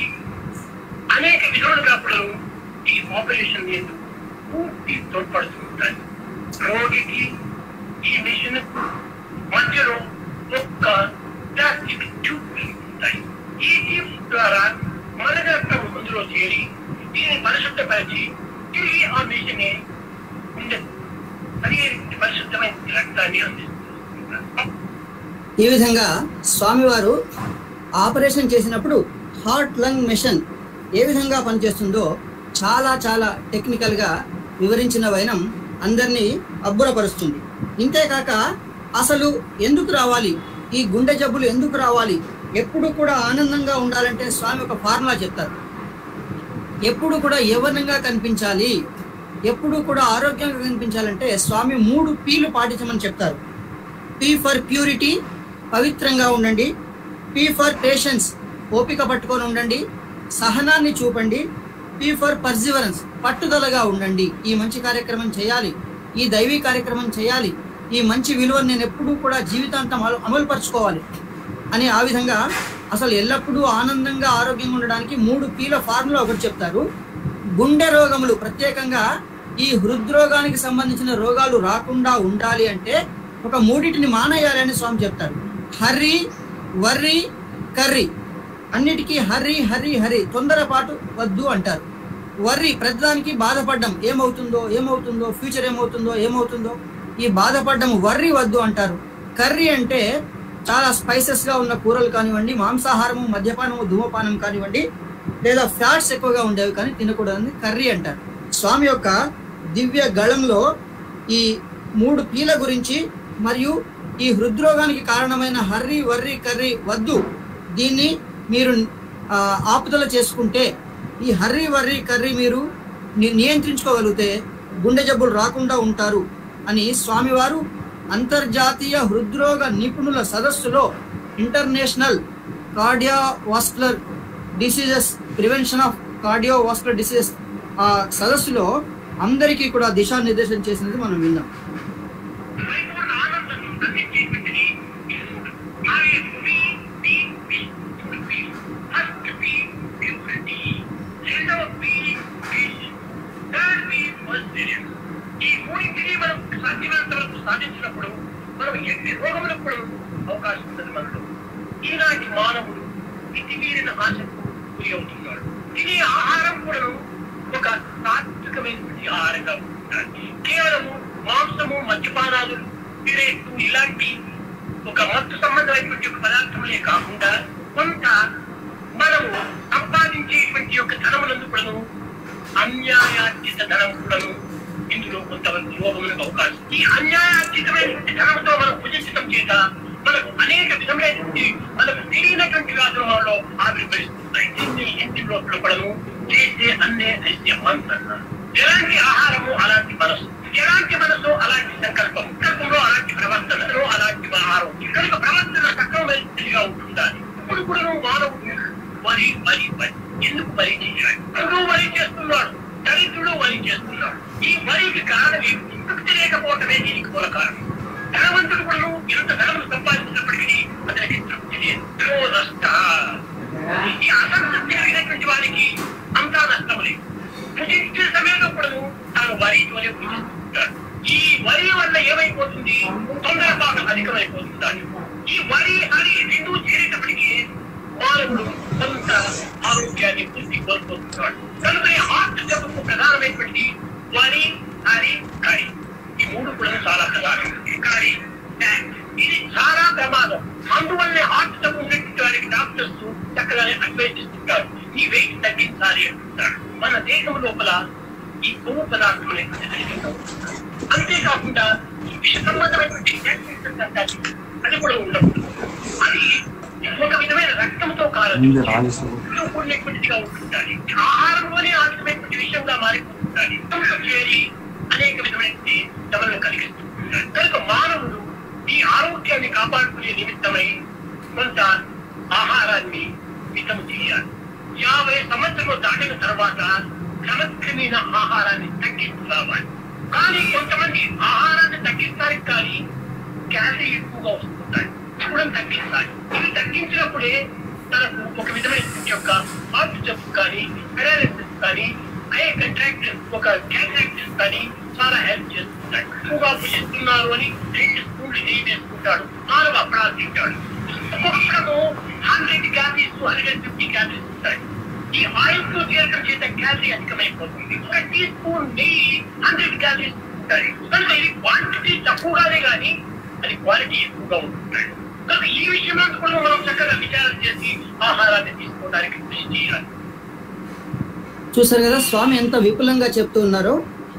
అనేక విధాలుగా కూడా ఈ ఆపరేషన్ ఎందుకు పూర్తి తోడ్పడుతూ ఉంటాయి రోగికి ఈ మిషన్ మధ్యలో ఒక్క ప్లాస్టిక్ ట్యూబ్ ఉంటాయి ఈ ట్యూబ్స్ ద్వారా మలగట్టం అందులో చేరి దీన్ని పరిశుద్ధపరిచి తిరిగి ఆ మిషన్ ఉండే అది పరిశుద్ధమైన రక్తాన్ని అందిస్తుంది ఈ విధంగా స్వామివారు ఆపరేషన్ చేసినప్పుడు హార్ట్ లంగ్ మెషిన్ ఏ విధంగా పనిచేస్తుందో చాలా చాలా టెక్నికల్గా వివరించిన వైనం అందరినీ అబ్బురపరుస్తుంది ఇంతేకాక అసలు ఎందుకు రావాలి ఈ గుండె జబ్బులు ఎందుకు రావాలి ఎప్పుడు కూడా ఆనందంగా ఉండాలంటే స్వామి ఒక ఫార్ములా చెప్తారు ఎప్పుడు కూడా యవ్వనంగా కనిపించాలి ఎప్పుడు కూడా ఆరోగ్యంగా కనిపించాలంటే స్వామి మూడు పీలు పాటించమని చెప్తారు పీ ఫర్ ప్యూరిటీ పవిత్రంగా ఉండండి పీ ఫర్ పేషెన్స్ ఓపిక పట్టుకొని ఉండండి సహనాన్ని చూపండి పీ ఫర్ పర్జివరెన్స్ పట్టుదలగా ఉండండి ఈ మంచి కార్యక్రమం చేయాలి ఈ దైవీ కార్యక్రమం చేయాలి ఈ మంచి విలువను నేను ఎప్పుడూ కూడా జీవితాంతం అమలు అమలుపరుచుకోవాలి అని ఆ విధంగా అసలు ఎల్లప్పుడూ ఆనందంగా ఆరోగ్యంగా ఉండడానికి మూడు పీల ఫార్ములా ఒకటి చెప్తారు గుండె రోగములు ప్రత్యేకంగా ఈ హృద్రోగానికి సంబంధించిన రోగాలు రాకుండా ఉండాలి అంటే ఒక మూడింటిని మానేయాలి అని స్వామి చెప్తారు హర్రి వర్రి కర్రీ అన్నిటికీ హర్రి హర్రి హరి తొందరపాటు వద్దు అంటారు వర్రి ప్రతిదానికి బాధపడ్డం ఏమవుతుందో ఏమవుతుందో ఫ్యూచర్ ఏమవుతుందో ఏమవుతుందో ఈ బాధపడ్డం వర్రి వద్దు అంటారు కర్రీ అంటే చాలా స్పైసెస్ గా ఉన్న కూరలు కానివ్వండి మాంసాహారము మద్యపానము ధూమపానం కానివ్వండి లేదా ఫ్యాట్స్ ఎక్కువగా ఉండేవి కానీ తినకూడదని కర్రీ అంటారు స్వామి యొక్క దివ్య గళంలో ఈ మూడు పీల గురించి మరియు ఈ హృద్రోగానికి కారణమైన హర్రి వర్రి కర్రీ వద్దు దీన్ని మీరు ఆ, ఆపుదల చేసుకుంటే ఈ హర్రి వర్రి కర్రీ మీరు ని- నియంత్రించుకోగలిగితే గుండె జబ్బులు రాకుండా ఉంటారు అని స్వామివారు అంతర్జాతీయ హృద్రోగ నిపుణుల సదస్సులో international cardiovascular diseases prevention of cardiovascular diseases ఆ సదస్సులో అందరికీ కూడా దిశానిర్దేశం చేసినది మనం విన్నాం పరిపూర్ణ ఆనందం అందించేటువంటిది మరి P P P P first P purity రెండవ పి థర్డ్ పి పర్సిస్టెన్స్ ఈ మూడింటిని మనం సాధ్యమైనంత వరకు సాధించినప్పుడు మనం ఎన్ని రోగములకు కూడా అవకాశం ఉంటుంది మనలో ఈనాటి మానవుడు మితిమీరిన ఆశకు గురి అవుతున్నాడు తినే ఆహారం కూడా ఒక సాత్వికమైనటువంటి ఆహారంగా ఉండాలి కేవలము మాంసము మద్యపానాలు సిగరెట్లు ఇలాంటి ఒక మత్తు సంబంధమైనటువంటి ఒక పదార్థములే కాకుండా కొంత మనము సంపాదించేటువంటి యొక్క ధనములందు కూడాను అన్యాయార్జిత ధనం కూడాను ఇందులో కొంతమంది రోగములకు అవకాశం ఈ అన్యాయార్జితమైనటువంటి ధనంతో మనం పూజించడం చేత మనకు అనేక విధములైనటువంటి మనకు తెలియనటువంటి వ్యాధులలో ఆవిర్భవిస్తున్నాయి దీన్ని ఇంటి లోపల కూడాను చేసే అన్నే అయితే మంత్రం ఎలాంటి ఆహారము అలాంటి మనసు ఎలాంటి మనసు అలాంటి సంకల్పం సంకల్పంలో అలాంటి ప్రవర్తనలో అలాంటి ఆహారం కనుక ప్రవర్తన సక్రమైనదిగా ఉంటుండాలి ఇప్పుడు కూడా మానవుడు వరి వరి వరి ఎందుకు వరి చేయాలి అందరూ వరి చేస్తున్నాడు దళితుడు వరి చేస్తున్నాడు ఈ వరికి కారణం ఏమిటి తృప్తి లేకపోవటమే దీనికి మూల కారణం ధనవంతుడు కూడా ఎంత ధనం సంపాదించినప్పటికీ అతనికి తృప్తి లేదు ధనో నష్ట ఈ అసంతృప్తి కలిగినటువంటి వారికి అంతా నష్టం లేదు భుజించే సమయంలో కూడా తాను వరితోనే భుజిస్తుంటాడు ఈ వరి వల్ల ఏమైపోతుంది తొందరపాటు అధికమైపోతుంది దాన్ని ఈ వరి హరి రెండు చేరేటప్పటికి మానవుడు కొంత ఆరోగ్యాన్ని పూర్తి కోల్పోతున్నాడు కనుక హార్ట్ జబ్బుకు ప్రధానమైనటువంటి వరి హరి కరి ఈ మూడు కూడా చాలా ప్రధానం కరి ట్యాంక్. ఇది చాలా ప్రమాదం అందువల్లే హార్ట్ జబ్బు ఉన్నటువంటి వారికి డాక్టర్స్ చక్కగానే అడ్వైజ్ ఇస్తుంటారు ఈ వెయిట్ తగ్గించాలి అంటుంటారు మన దేశం లోపల ఈ కొవ్వు పదార్థం అనేది అధికంగా ఉంటుంది. అంతేకాకుండా ఈ విష సంబంధమైనటువంటి క్యాన్సర్ అంటారు. అది కూడా ఉండకూడదు అది ఒక విధమైన రక్తంతో కారణం కూడినటువంటిదిగా ఉంటుంటారు ఆహారంలోనే ఆ విధమైనటువంటి విషయంగా మారిపోతుంటారు రక్తంతో చేరి అనేక విధమైనటువంటి దమలను కలిగిస్తుంటారు కనుక మానవుడు ఈ ఆరోగ్యాన్ని కాపాడుకునే నిమిత్తమై కొంత ఆహారాన్ని మితం చేయాలి యాభై సంవత్సరం దాటిన తర్వాత క్రమక్రమేణ ఆహారాన్ని తగ్గిస్తూ రావాలి కానీ కొంతమంది ఆహారాన్ని తగ్గిస్తారు కానీ క్యాలరీ ఎక్కువగా వస్తుంటాయి చూడడం తగ్గిస్తాయి ఇవి తగ్గించినప్పుడే తనకు ఒక విధమైన యొక్క హార్ట్ జబ్బు కానీ పెరాలిసిస్ కానీ ఐ కంట్రాక్ట్ ఒక క్యాట్రాక్ట్ కానీ చాలా హెల్ప్ చేస్తుంటాయి ఎక్కువగా భుజిస్తున్నారు అని రెండు స్పూన్లు నెయ్యి వేసుకుంటాడు నాలుగు అప్పడాలు తింటాడు ఒక్కొక్కము hundred calories hundred fifty calories ఉంటాయి ఈ ఆయిల్ తో చేరడం చేత క్యాలరీ అధికమైపోతుంది ఒక టీ స్పూన్ నెయ్యి హండ్రెడ్ క్యాలరీస్ ఉంటాయి కనుక ఇది క్వాంటిటీ తక్కువగానే కానీ అది క్వాలిటీ ఎక్కువగా ఉంటుంది కనుక ఈ విషయంలో కూడా మనం చక్కగా విచారణ చేసి ఆహారాన్ని తీసుకోవడానికి కృషి చేయాలి చూసారు కదా స్వామి ఎంత విపులంగా చెప్తూ ఉన్నారో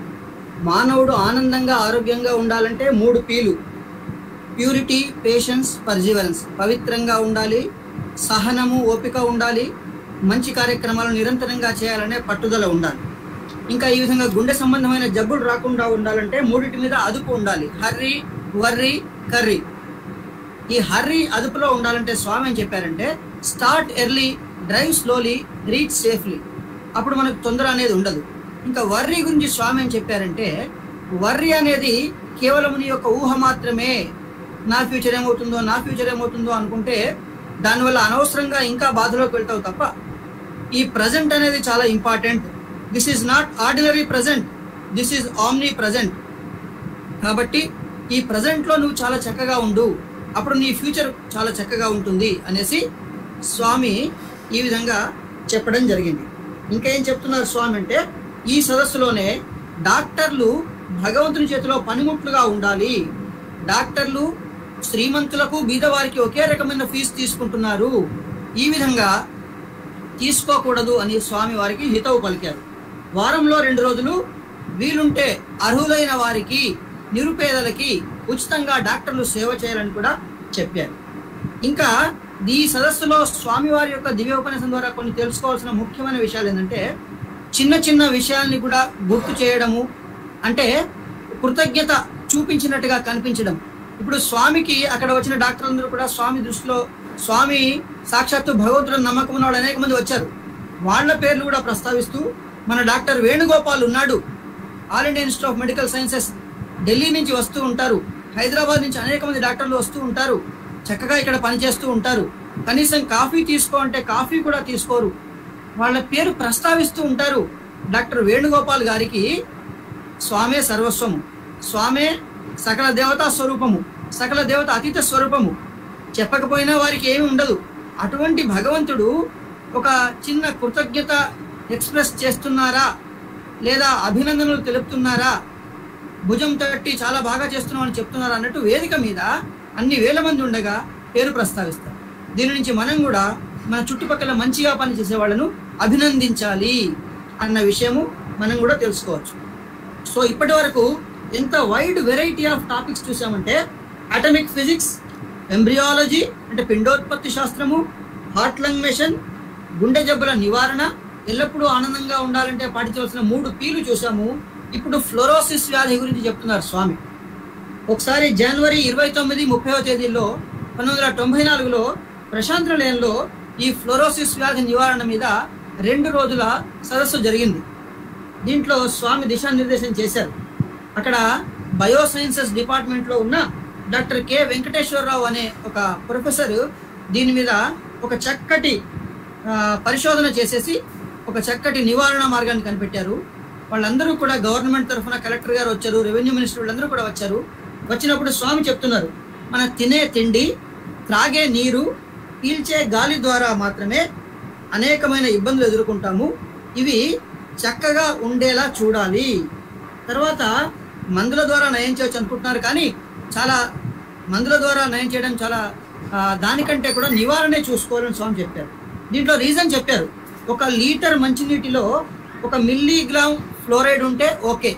మానవుడు ఆనందంగా ఆరోగ్యంగా ఉండాలంటే మూడు పీలు ప్యూరిటీ పేషెన్స్ పర్జీవరెన్స్ పవిత్రంగా ఉండాలి సహనము ఓపిక ఉండాలి మంచి కార్యక్రమాలు నిరంతరంగా చేయాలనే పట్టుదల ఉండాలి ఇంకా ఈ విధంగా గుండె సంబంధమైన జబ్బులు రాకుండా ఉండాలంటే మూడింటి మీద అదుపు ఉండాలి హర్రీ వర్రీ కర్రీ ఈ హర్రీ అదుపులో ఉండాలంటే స్వామి ఏం చెప్పారంటే start early drive slowly reach safely అప్పుడు మనకు తొందర అనేది ఉండదు ఇంకా వర్రీ గురించి స్వామి ఏం చెప్పారంటే వర్రీ అనేది కేవలం నీ యొక్క ఊహ మాత్రమే నా ఫ్యూచర్ ఏమవుతుందో నా ఫ్యూచర్ ఏమవుతుందో అనుకుంటే దానివల్ల అనవసరంగా ఇంకా బాధలోకి వెళ్తావు తప్ప ఈ ప్రజెంట్ అనేది చాలా important this is not ordinary present this is omnipresent కాబట్టి ఈ ప్రజెంట్లో నువ్వు చాలా చక్కగా ఉండు అప్పుడు నీ ఫ్యూచర్ చాలా చక్కగా ఉంటుంది అనేసి స్వామి ఈ విధంగా చెప్పడం జరిగింది ఇంకా ఏం చెప్తున్నారు స్వామి అంటే ఈ సదస్సులోనే డాక్టర్లు భగవంతుని చేతిలో పనిముట్లుగా ఉండాలి డాక్టర్లు శ్రీమంతులకు బీదవారికి ఒకే రకమైన ఫీజు తీసుకుంటున్నారు ఈ విధంగా తీసుకోకూడదు అని స్వామి వారికి హితవు పలికారు వారంలో రెండు రోజులు వీలుంటే అర్హులైన వారికి నిరుపేదలకి ఉచితంగా డాక్టర్లు సేవ చేయాలని కూడా చెప్పారు ఇంకా ఈ సదస్సులో స్వామివారి యొక్క దివ్యోపన్యాసం ద్వారా కొన్ని తెలుసుకోవాల్సిన ముఖ్యమైన విషయాలు ఏంటంటే చిన్న చిన్న విషయాల్ని కూడా గుర్తు చేయడము అంటే కృతజ్ఞత చూపించినట్టుగా కనిపించడం ఇప్పుడు స్వామికి అక్కడ వచ్చిన డాక్టర్లందరూ కూడా స్వామి దృష్టిలో స్వామి సాక్షాత్తు భగవంతుడు నమ్మకం ఉన్న వాళ్ళు అనేక మంది వచ్చారు వాళ్ళ పేర్లు కూడా ప్రస్తావిస్తూ మన డాక్టర్ వేణుగోపాల్ ఉన్నాడు All India Institute of Medical Sciences Delhi నుంచి వస్తూ ఉంటారు హైదరాబాద్ నుంచి అనేక మంది డాక్టర్లు వస్తూ ఉంటారు చక్కగా ఇక్కడ పనిచేస్తూ ఉంటారు కనీసం కాఫీ తీసుకో అంటే కాఫీ కూడా తీసుకోరు వాళ్ళ పేరు ప్రస్తావిస్తూ ఉంటారు డాక్టర్ వేణుగోపాల్ గారికి స్వామే సర్వస్వము స్వామే సకల దేవతా స్వరూపము సకల దేవత అతీత స్వరూపము చెప్పకపోయినా వారికి ఏమి ఉండదు అటువంటి భగవంతుడు ఒక చిన్న కృతజ్ఞత ఎక్స్ప్రెస్ చేస్తున్నారా లేదా అభినందనలు తెలుపుతున్నారా భుజం తట్టి చాలా బాగా చేస్తున్నాం అని చెప్తున్నారు అన్నట్టు వేదిక మీద అన్ని వేల మంది ఉండగా పేరు ప్రస్తావిస్తారు దీని నుంచి మనం కూడా మన చుట్టుపక్కల మంచిగా పనిచేసే వాళ్ళను అభినందించాలి అన్న విషయము మనం కూడా తెలుసుకోవచ్చు సో ఇప్పటి వరకు ఎంత వైడ్ వెరైటీ ఆఫ్ టాపిక్స్ చూసామంటే అటమిక్ ఫిజిక్స్ ఎంబ్రియాలజీ అంటే పిండోత్పత్తి శాస్త్రము హార్ట్ లంగ్ మెషిన్ గుండె జబ్బుల నివారణ ఎల్లప్పుడూ ఆనందంగా ఉండాలంటే పాటించవలసిన మూడు పీలు చూసాము ఇప్పుడు ఫ్లోరోసిస్ వ్యాధి గురించి చెప్తున్నారు స్వామి ఒకసారి జనవరి ఇరవై తొమ్మిది ముప్పైవ తేదీల్లో పంతొమ్మిది వందల తొంభై నాలుగులో ప్రశాంత్ నిలయంలో ఈ ఫ్లోరోసిస్ వ్యాధి నివారణ మీద రెండు రోజుల సదస్సు జరిగింది దీంట్లో స్వామి దిశానిర్దేశం చేశారు అక్కడ బయోసైన్సెస్ డిపార్ట్మెంట్లో ఉన్న డాక్టర్ కె వెంకటేశ్వరరావు అనే ఒక ప్రొఫెసర్ దీని మీద ఒక చక్కటి ఆ, పరిశోధన చేసేసి ఒక చక్కటి నివారణ మార్గాన్ని కనిపెట్టారు వాళ్ళందరూ కూడా గవర్నమెంట్ తరఫున కలెక్టర్ గారు వచ్చారు రెవెన్యూ మినిస్టర్ వాళ్ళందరూ కూడా వచ్చారు వచ్చినప్పుడు స్వామి చెప్తున్నారు మన తినే తిండి త్రాగే నీరు పీల్చే గాలి ద్వారా మాత్రమే అనేకమైన ఇబ్బందులు ఎదుర్కొంటాము ఇవి చక్కగా ఉండేలా చూడాలి తర్వాత మందుల ద్వారా నయం చేయొచ్చు అనుకుంటున్నారు కానీ చాలా మందుల ద్వారా నయం చేయడం చాలా ఆ, దానికంటే కూడా నివారణే చూసుకోవాలని స్వామి చెప్పారు దీంట్లో రీజన్ చెప్పారు ఒక లీటర్ మంచినీటిలో ఒక మిల్లీగ్రామ్ ఫ్లోరైడ్ ఉంటే ఓకే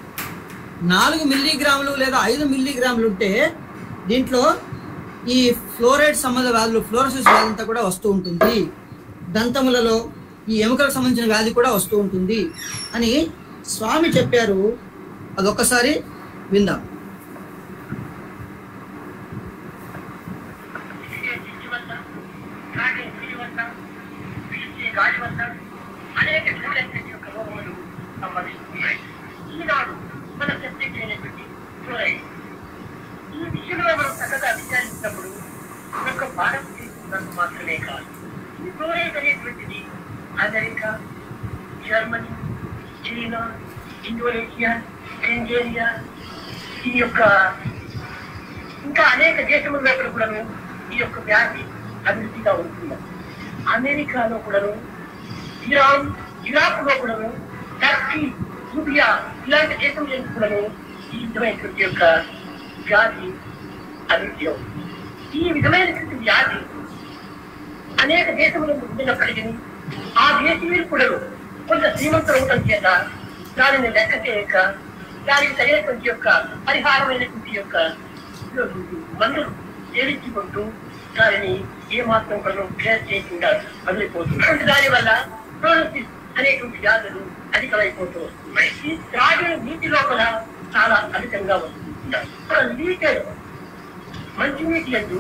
నాలుగు మిల్లీగ్రాములు లేదా ఐదు మిల్లీగ్రాములు ఉంటే దీంట్లో ఈ ఫ్లోరైడ్ సంబంధ వ్యాధులు ఫ్లోరోసిస్ వ్యాధి అంతా కూడా వస్తూ ఉంటుంది దంతములలో ఈ ఎముకలకు సంబంధించిన వ్యాధి కూడా వస్తూ ఉంటుంది అని స్వామి చెప్పారు అదొక్కసారి విందాం కానీ ఇండోనేషియా నైజీరియా ఈ యొక్క ఇంకా అనేక దేశముల లోపల కూడాను ఈ యొక్క వ్యాధి అభివృద్ధిగా ఉంటుంది అమెరికాలో కూడాను ఇరాన్ ఇరాక్ లో కూడాను టర్కీ లిబియా ఇలాంటి దేశంలో కూడాను ఈ విధమైనటువంటి యొక్క వ్యాధి అభివృద్ధి అవుతుంది ఈ విధమైనటువంటి వ్యాధి అనేక దేశములకు ఉండినప్పటికీ ఆ దేశీయులు కూడా కొంత శ్రీమంతులు అవటం చేత దానిని లెక్క చేయక దానికి సరైనటువంటి యొక్క పరిహారమైనటువంటి యొక్క మందులు సేవించుకుంటూ దానిని ఏమాత్రం కూడా కేర్ చేయకుండా వదిలిపోతుంది దాని వల్ల క్రోనోసిస్ అనేటువంటి వ్యాధులు అధికమైపోతూ వస్తున్నాయి ఈ త్రాగే నీటి లోపల చాలా అధికంగా వస్తుంటారు ఒక లీటర్ మంచినీటి ఎందు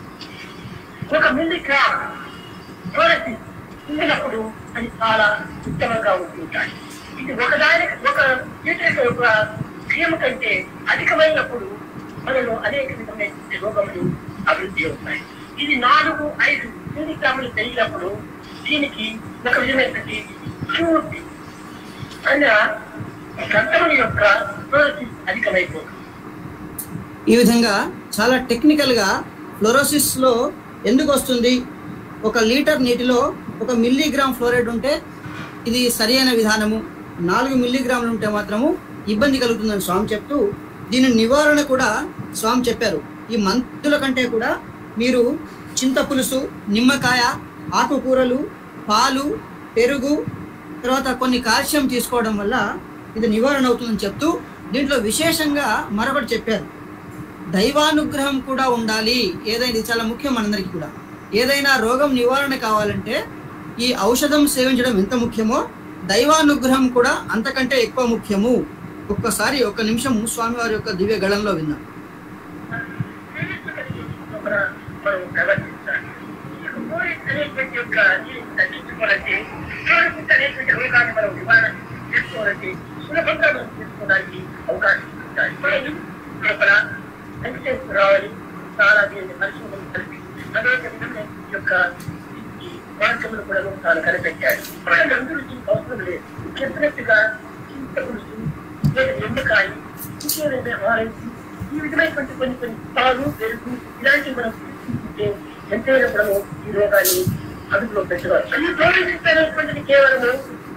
ఒక మిల్లీగ్రామ్ ఫ్లోరసిస్ ఉండినప్పుడు అది చాలా ఉత్తమంగా ఉంటుంటాయి ఇది ఒకదానికి ఒక లీటర్ ఒక క్రియం కంటే అధికమైనప్పుడు మనలో అనేక విధమైన రోగములు అభివృద్ధి అవుతాయి ఇది నాలుగు ఐదు మిల్లీగ్రాములు పెరిగినప్పుడు దీనికి ఒక విధమైనటువంటి క్యూట్ అన్న రక్తముల యొక్క ఫ్లోరసిస్ అధికమైపోతుంది ఈ విధంగా చాలా టెక్నికల్గా ఫ్లోరోసిస్లో ఎందుకు వస్తుంది ఒక లీటర్ నీటిలో ఒక మిల్లీగ్రామ్ ఫ్లోరైడ్ ఉంటే ఇది సరైన విధానము నాలుగు మిల్లీగ్రాములు ఉంటే మాత్రము ఇబ్బంది కలుగుతుందని స్వామి చెప్తూ దీని నివారణ కూడా స్వామి చెప్పారు ఈ మందుల కంటే కూడా మీరు చింత పులుసు నిమ్మకాయ ఆకుకూరలు పాలు పెరుగు తర్వాత కొన్ని కాల్షియం తీసుకోవడం వల్ల ఇది నివారణ అవుతుందని చెప్తూ దీంట్లో విశేషంగా మరొకటి చెప్పారు దైవానుగ్రహం కూడా ఉండాలి ఏదైనా ఇది చాలా ముఖ్యం మనందరికీ కూడా ఏదైనా రోగం నివారణ కావాలంటే ఈ ఔషధం సేవించడం ఎంత ముఖ్యమో దైవానుగ్రహం కూడా అంతకంటే ఎక్కువ ముఖ్యము ఒక్కసారి ఒక్క నిమిషం స్వామివారి యొక్క దివ్య గళంలో విన్నాం మనం ప్రవర్తించాలి ఫ్లోరిస్ అనేటువంటి యొక్క దీనిని తగ్గించుకోవాలంటే ఫ్లోరిస్ అనేటువంటి రోగాన్ని మనం నివారణ చేసుకోవాలంటే సులభంగా మనం చేసుకోవడానికి అవకాశం ఉంటాయి మనం లోపల వెంకటేశ్వర రావాలి చాలా దీన్ని పరిశోధన కలిపి అనేక విధమైన యొక్క ఈ మార్గములు కూడా తాను కనిపెట్టాడు అందరూ దీనికి అవసరం లేదు చెప్పినట్టుగా చింత పులుసు లేదా నిమ్మకాయ ఇంకేదైనా ఆరెంజ్ ఈ విధమైనటువంటి కొన్ని కొన్ని పాలు పెరుగు ఇలాంటివి మనం తీసుకుంటే ఎంతైనా మనము ఈ రోగాన్ని అదుపులో పెట్టవచ్చు ఈ ఫ్లోరిసిస్ అనేటువంటిది కేవలము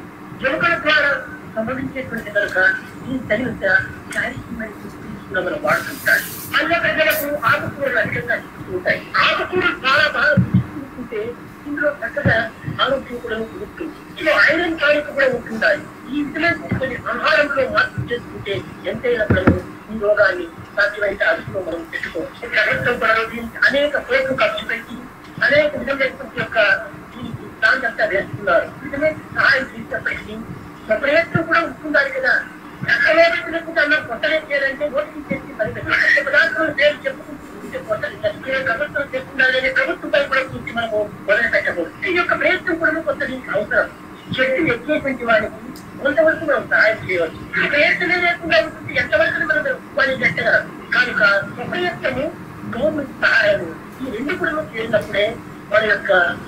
ఎముకల ద్వారా సంభవించేటువంటి కనుక ఈ తగినంత కాల్షియం తీసుకున్న మనం వాడుతుంటారు అన్న ప్రజలకు ఆకుకూరలు అధికంగా తీసుకుంటాయి ఆకుకూరలు చాలా బాగా తీసుకుంటే ఇందులో చక్కగా ఆరోగ్యం కూడా ఉంటుంది ఇందులో ఐరన్ టానిక్ కూడా ఉంటుంటాయి ఈ విధమైన కొన్ని ఆహారంలో మార్పు చేసుకుంటే ఎంతైనా మనము ఈ రోగాన్ని సాధ్యమైతే అదుపులో మనం పెట్టుకోవచ్చు ప్రభుత్వం కూడా దీనికి అనేక కోట్లు ఖర్చు పెట్టి అనేక విధమైనటువంటి యొక్క దీనికి దాని అంతా వేస్తున్నారు ఈ విధమైన సహాయం చేసినప్పటికీ ఒక ప్రయత్నం కూడా ఉంటున్నారు కదా ఎక్కడో పెట్టినప్పుడు అన్న కొత్తగా చేయాలంటే ఓటింగ్ చేసి పని పదార్థాలు పేరు చెప్పుకుంటే కొత్తది ఏ ప్రభుత్వం చెప్పుకుండాలని ప్రభుత్వంపై కూడా చూసి మనము మొదలు పెట్టకూడదు ఈ యొక్క ప్రయత్నం కూడా కొత్త దీనికి అవసరం చెట్టు ఎక్కేటువంటి వారికి కొంతవరకు మనం సహాయం చేయవచ్చు ఈ ప్రయత్నమే లేకుండా ఉంటుంది ఎంతవరకు మనం వారిని పెట్టగలం కనుక ప్రయత్నము గవర్నమెంట్ సహాయము ఈ రెండు కూడా చేసినప్పుడే వారి యొక్క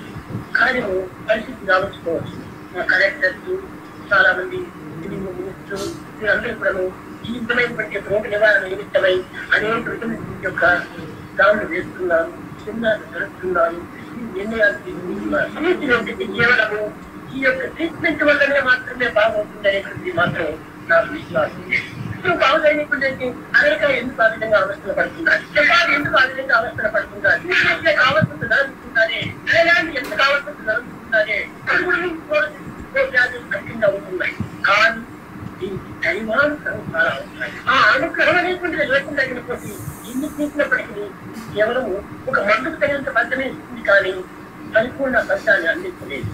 కార్యము పరిస్థితి కావచ్చుకోవచ్చు కలెక్టర్స్ చాలా మంది మినిస్టర్ వీరందరూ కూడా ఈ విధమైనటువంటి రోగ నివారణ నిమిత్తమై అనేక విధమైనటువంటి యొక్క దాడులు వేస్తున్నారు చిన్నాలు జరుపుతున్నారు ఈ నిర్ణయాలు తీసుకుంటున్నారు వీటిలో ఒకటి కేవలము ఈ యొక్క ట్రీట్మెంట్ వల్లనే మాత్రమే బాగుంటుంది అనేటువంటిది మాత్రం నాకు విశ్వాసం ఇప్పుడు బాగుదైనటువంటి అమెరికా ఎందుకు ఆ విధంగా అవస్థలు పడుతున్నారు జపాన్ ఎందుకు ఆ విధంగా అవస్థలు పడుతున్నారు యూఎస్ఏ కావాల్సింది జరుగుతుందని ఐలాండ్ ఎంత కావాల్సింది జరుగుతుందని వ్యాధులు అధికంగా ఉంటున్నాయి కానీ దీనికి దైవానుగ్రహం చాలా అవసరం ఆ అనుగ్రహం అనేటువంటిది లేకుండా అయినటువంటి ఎన్ని చేసినప్పటికీ కేవలం ఒక మందుకు తగినంత ఫలితమే ఇస్తుంది కానీ పరిపూర్ణ ఫలితాన్ని అందించలేదు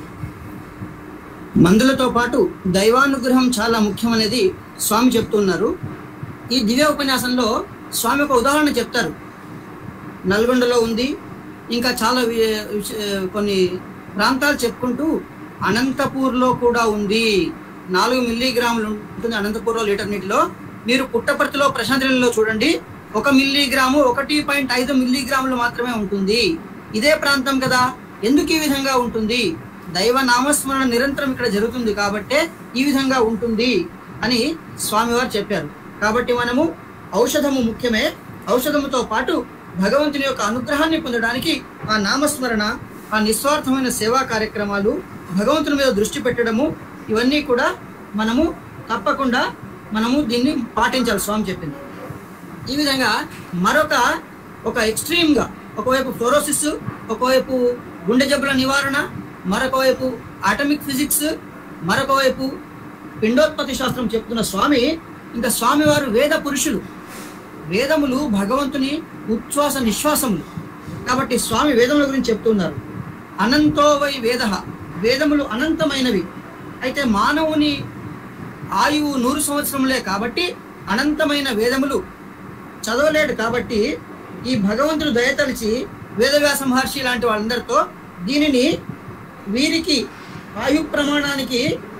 మందులతో పాటు దైవానుగ్రహం చాలా ముఖ్యమనేది స్వామి చెప్తున్నారు ఈ దివ్య ఉపన్యాసంలో స్వామి ఒక ఉదాహరణ చెప్తారు నల్గొండలో ఉంది ఇంకా చాలా వి- విష- కొన్ని ప్రాంతాలు చెప్పుకుంటూ అనంతపూర్లో కూడా ఉంది నాలుగు మిల్లీగ్రాములు ఉంటుంది అనంతపూర్లో లీటర్ నీటిలో మీరు పుట్టపర్తిలో ప్రశాంతిలో చూడండి ఒక మిల్లీగ్రాము ఒకటి పాయింట్ ఐదు మిల్లీగ్రాములు మాత్రమే ఉంటుంది ఇదే ప్రాంతం కదా ఎందుకు ఈ విధంగా ఉంటుంది దైవ నామస్మరణ నిరంతరం ఇక్కడ జరుగుతుంది కాబట్టే ఈ విధంగా ఉంటుంది అని స్వామివారు చెప్పారు కాబట్టి మనము ఔషధము ముఖ్యమే ఔషధముతో పాటు భగవంతుని యొక్క అనుగ్రహాన్ని పొందడానికి ఆ నామస్మరణ ఆ నిస్వార్థమైన సేవా కార్యక్రమాలు భగవంతుని మీద దృష్టి పెట్టడము ఇవన్నీ కూడా మనము తప్పకుండా మనము దీన్ని పాటించాలి స్వామి చెప్పింది ఈ విధంగా మరొక ఒక ఎక్స్ట్రీమ్గా ఒకవైపు ఫ్లోరోసిస్ ఒకవైపు గుండె జబ్బుల నివారణ మరొక వైపు ఆటమిక్ ఫిజిక్స్ మరొక వైపు పిండోత్పత్తి శాస్త్రం చెప్తున్న స్వామి ఇంకా స్వామివారు వేద పురుషులు వేదములు భగవంతుని ఉచ్ఛ్వాస నిశ్వాసములు కాబట్టి స్వామి వేదముల గురించి చెప్తున్నారు అనంతో వై వేద వేదములు అనంతమైనవి అయితే మానవుని ఆయువు నూరు సంవత్సరములే కాబట్టి అనంతమైన వేదములు చదవలేడు కాబట్టి ఈ భగవంతుడు దయతలిచి వేదవ్యాస మహర్షి లాంటి వాళ్ళందరితో దీనిని వీరికి ఆయు ప్రమాణానికి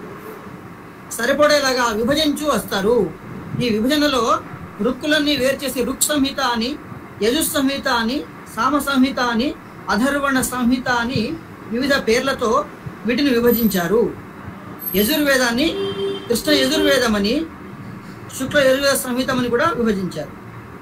సరిపడేలాగా విభజించు వస్తారు ఈ విభజనలో రుక్కులన్నీ వేరు చేసి రుక్ సంహిత అని యజుస్ సంహిత అని సామ సంహిత అని అధర్వణ సంహిత అని వివిధ పేర్లతో వీటిని విభజించారు యజుర్వేదాన్ని కృష్ణ యజుర్వేదమని శుక్ల యజుర్వేద సంహితమని కూడా విభజించారు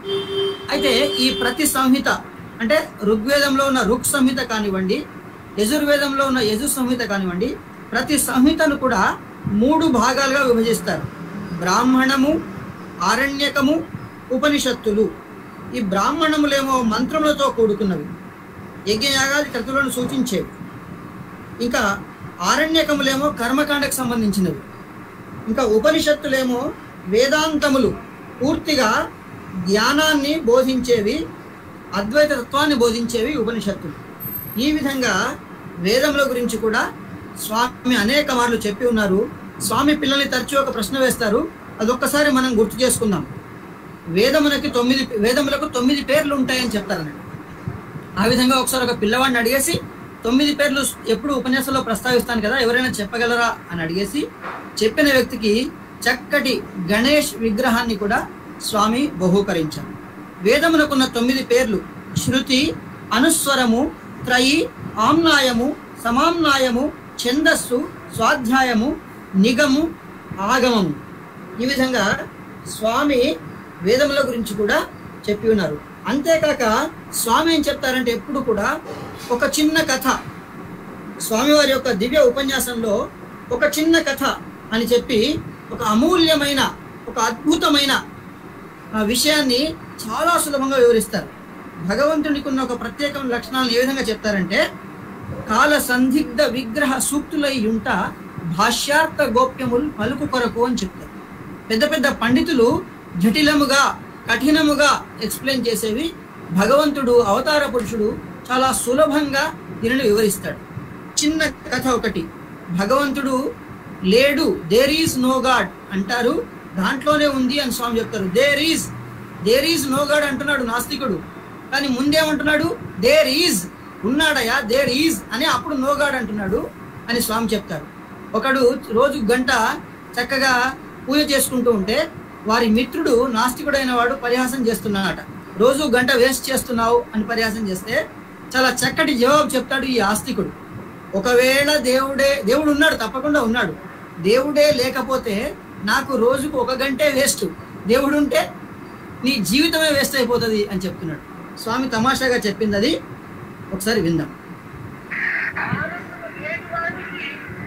అయితే ఈ ప్రతి సంహిత అంటే ఋగ్వేదంలో ఉన్న ఋక్ సంహిత కానివ్వండి యజుర్వేదంలో ఉన్న యజు సంహిత కానివ్వండి ప్రతి సంహితను కూడా మూడు భాగాలుగా విభజిస్తారు బ్రాహ్మణము ఆరణ్యకము ఉపనిషత్తులు ఈ బ్రాహ్మణములేమో మంత్రములతో కూడుకున్నవి యజ్ఞయాగాది క్రతులను సూచించేవి ఇంకా ఆరణ్యకములేమో కర్మకాండకు సంబంధించినవి ఇంకా ఉపనిషత్తులేమో వేదాంతములు పూర్తిగా జ్ఞానాన్ని బోధించేవి అద్వైత తత్వాన్ని బోధించేవి ఉపనిషత్తులు ఈ విధంగా వేదముల గురించి కూడా స్వామి అనేక మార్లు చెప్పి ఉన్నారు స్వామి పిల్లల్ని తరచూ ఒక ప్రశ్న వేస్తారు అదొక్కసారి మనం గుర్తు చేసుకుందాం వేదములకి తొమ్మిది వేదములకు తొమ్మిది పేర్లు ఉంటాయని చెప్తారన్నట్టు ఆ విధంగా ఒకసారి ఒక పిల్లవాడిని అడిగేసి తొమ్మిది పేర్లు ఎప్పుడు ఉపన్యాసంలో ప్రస్తావిస్తాను కదా ఎవరైనా చెప్పగలరా అని అడిగేసి చెప్పిన వ్యక్తికి చక్కటి గణేష్ విగ్రహాన్ని కూడా స్వామి బహూకరించారు వేదమునకున్న తొమ్మిది పేర్లు శృతి అనుస్వరము త్రయి ఆమ్నాయము సమామ్నాయము ఛందస్సు స్వాధ్యాయము నిగము ఆగమము ఈ విధంగా స్వామి వేదముల గురించి కూడా చెప్పి ఉన్నారు అంతేకాక స్వామి ఏం చెప్తారంటే ఎప్పుడు కూడా ఒక చిన్న కథ స్వామివారి యొక్క దివ్య ఉపన్యాసంలో ఒక చిన్న కథ అని చెప్పి ఒక అమూల్యమైన ఒక అద్భుతమైన ఆ విషయాన్ని చాలా సులభంగా వివరిస్తారు భగవంతునికి ఉన్న ఒక ప్రత్యేకమైన లక్షణాలను ఏ విధంగా చెప్తారంటే కాల సందిగ్ధ విగ్రహ సూక్తులై ఉంట భాష్యార్థ గోప్యములు పలుకు కొరకు అని చెప్తారు పెద్ద పెద్ద పండితులు జటిలముగా కఠినముగా ఎక్స్ప్లెయిన్ చేసేవి భగవంతుడు అవతార పురుషుడు చాలా సులభంగా దీనిని వివరిస్తాడు చిన్న కథ ఒకటి భగవంతుడు లేడు దేర్ ఈజ్ నో గాడ్ అంటారు దాంట్లోనే ఉంది అని స్వామి చెప్తారు there is there is no God అంటున్నాడు నాస్తికుడు కానీ ముందేమంటున్నాడు దేర్ ఈజ్ ఉన్నాడయా దేర్ ఈజ్ అని అప్పుడు నో గాడ్ అంటున్నాడు అని స్వామి చెప్తారు ఒకడు రోజు గంట చక్కగా పూజ చేసుకుంటూ ఉంటే వారి మిత్రుడు నాస్తికుడైన వాడు పరిహాసం చేస్తున్నాడట రోజు గంట వేస్ట్ చేస్తున్నావు అని పరిహాసం చేస్తే చాలా చక్కటి జవాబు చెప్తాడు ఈ ఆస్తికుడు ఒకవేళ దేవుడే దేవుడు ఉన్నాడు తప్పకుండా ఉన్నాడు దేవుడే లేకపోతే నాకు రోజుకు ఒక గంటే వేస్ట్ దేవుడు ఉంటే నీ జీవితమే వేస్ట్ అయిపోతుంది అని చెప్తున్నాడు స్వామి తమాషాగా చెప్పింది అది ఒకసారి విందాం ఆనందం లేని వాడికి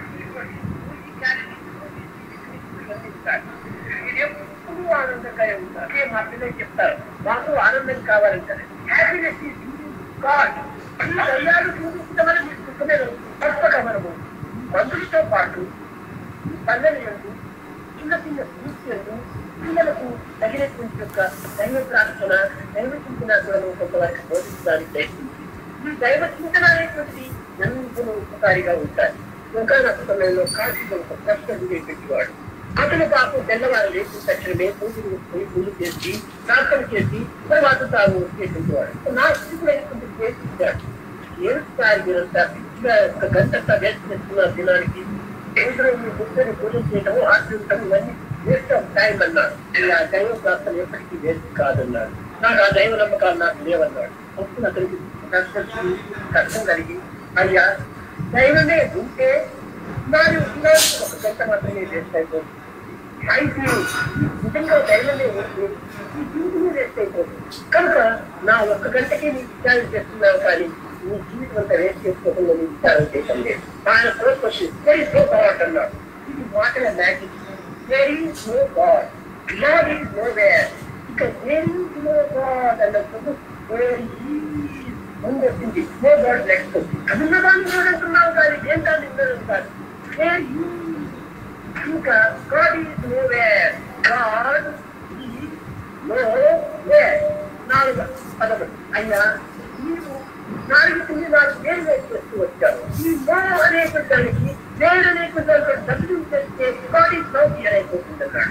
ఇది ఎప్పుడు ఆనందకరం ఉంటారు ఇదే మా పిల్లలు చెప్తారు మాకు ఆనందం కావాలంటారు హ్యాపీనెస్ ఈజ్ గాడ్ ఈ దయ్యాలు చూపించమని మీకు పుస్తకమే తప్పక మనము మందులతో పాటు ఈ పల్లెల యందు చిన్న చిన్న సూచనలు పిల్లలకు తగినటువంటి యొక్క దైవ ప్రార్థన దైవ చింతన కూడా కొంతవరకు బోధించడానికి ప్రయత్నించి ఈ దైవ చింతన అనేటువంటిది ఎంతో ఉపకారిగా ఉంటాయి ఇంకా నాకు సమయంలో కాశీలో ఒక ప్రశ్న పెట్టేవాడు అతను పాపం తెల్లవారు లేచిన తక్షణమే పూజలు పోయి పూజ చేసి ప్రార్థన చేసి తర్వాత తాను చేసేవాడు నా స్థితిలో చేసించాడు ఏడు స్థాయి మీరంతా పిచ్చిగా ఒక గంట వేస్ట్ చేస్తున్నారు దినానికి ఇందులో మీ బుద్ధని పూజ చేయటము ఆశ్రయించడం ఇవన్నీ వేస్ట్ ఆఫ్ టైం అన్నాడు ఇలా దైవ ప్రార్థన ఎప్పటికీ వేస్ట్ కాదన్నాడు నాకు ఆ దైవ నమ్మకాలు నాకు లేవన్నాడు అప్పుడు అతనికి కష్టం కష్టం కలిగి అయ్యా దైవమే ఉంటే నాది ఉన్నాడు ఒక గంట మాత్రమే వేస్ట్ అయిపోతుంది అయితే నిజంగా ధైర్యమే ఉంటే ఈ జీవితమే వేస్ట్ అయిపోతుంది కనుక నా ఒక్క గంటకే నీ విచారణ చేస్తున్నావు కానీ నీ జీవితం అంతా వేస్ట్ చేసుకోకుండా నీ విచారణ చేయటం లేదు ఆయన కోరుకొచ్చి వెరీ సో గాడ్ అన్నాడు ఇది మాటల magic very so God God is nowhere ఇక వెరీ నో గాడ్ అన్నప్పుడు వెరీ ముందు వచ్చింది నో గాడ్ నెక్స్ట్ అదున్న దాన్ని చూడంటున్నావు కానీ ఏం కాదు ఇంద్రుడు కాదు వెరీ ఇంకా God is nowhere God is nowhere నాలుగు పదకొండు అయ్యా నీవు నాలుగు తిని నాలుగు వేరు వేరు చేస్తూ వచ్చారు ఈ నో అనేక దానికి వేరు అనేక దానికి డబ్బులు చేస్తే గాడ్ ఈజ్ నో హియర్ అయిపోతుంది అన్నాడు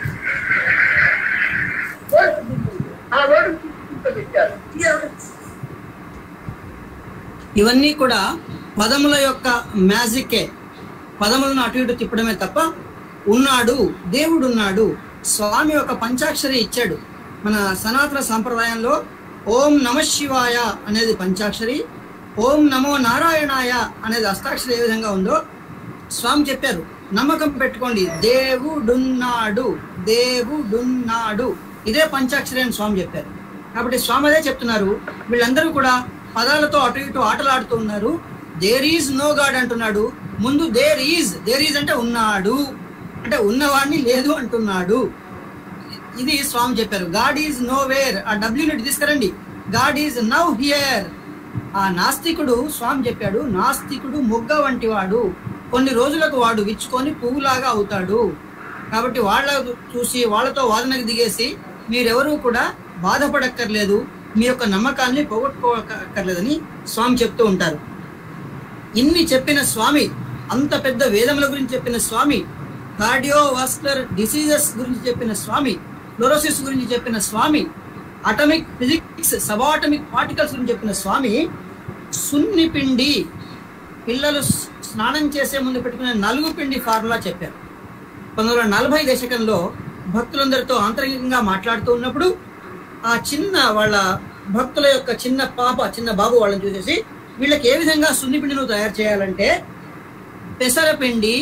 వర్డ్ దిగుతుంది. ఆ వర్డ్ తీసుకుంటూ పెట్టారు ఇవన్నీ కూడా పదముల యొక్క మ్యాజికే పదములను అటు ఇటు తిప్పడమే తప్ప ఉన్నాడు దేవుడు ఉన్నాడు స్వామి ఒక పంచాక్షరి ఇచ్చాడు మన సనాతన సాంప్రదాయంలో ఓం నమ శివాయ అనేది పంచాక్షరి ఓం నమో నారాయణాయ అనేది అష్టాక్షరి ఏ విధంగా ఉందో స్వామి చెప్పారు నమ్మకం పెట్టుకోండి దేవుడున్నాడు దేవుడున్నాడు ఇదే పంచాక్షరి అని స్వామి చెప్పారు కాబట్టి స్వామి అదే చెప్తున్నారు వీళ్ళందరూ కూడా పదాలతో అటు ఇటు ఆటలాడుతూ ఉన్నారు దేర్ ఈజ్ నో గాడ్ అంటున్నాడు ముందు దేర్ ఈజ్ దేర్ ఈజ్ అంటే ఉన్నాడు అంటే ఉన్నవాడిని లేదు అంటున్నాడు ఇది స్వామి చెప్పారు గాడ్ ఈజ్ నో వేర్ ఆ డబ్ల్యూ నెట్ తీసుకురండి గాడ్ ఈజ్ నౌ హియర్ ఆ నాస్తికుడు స్వామి చెప్పాడు నాస్తికుడు మొగ్గ వంటి వాడు కొన్ని రోజులకు వాడు విచ్చుకొని పువ్వులాగా అవుతాడు కాబట్టి వాళ్ళ చూసి వాళ్ళతో వాదనకు దిగేసి మీరెవరూ కూడా బాధపడక్కర్లేదు మీ యొక్క నమ్మకాన్ని పోగొట్టుకోకర్లేదని స్వామి చెప్తూ ఉంటారు ఇన్ని చెప్పిన స్వామి అంత పెద్ద వేదముల గురించి చెప్పిన స్వామి కార్డియోవాస్కులర్ డిసీజెస్ గురించి చెప్పిన స్వామి ఫ్లోరోసిస్ గురించి చెప్పిన Swami atomic physics subatomic particles గురించి చెప్పిన స్వామి సున్ని పిండి పిల్లలు స్- స్నానం చేసే ముందు పెట్టుకునే నలుగు పిండి ఫార్ములా చెప్పారు పంతొమ్మిది వందల నలభై దశకంలో భక్తులందరితో ఆంతరికంగా మాట్లాడుతూ ఉన్నప్పుడు ఆ చిన్న వాళ్ళ భక్తుల యొక్క చిన్న పాప చిన్న బాబు వాళ్ళని చూసేసి వీళ్ళకి ఏ విధంగా సున్ని పిండిను తయారు చేయాలంటే పెసరపిండి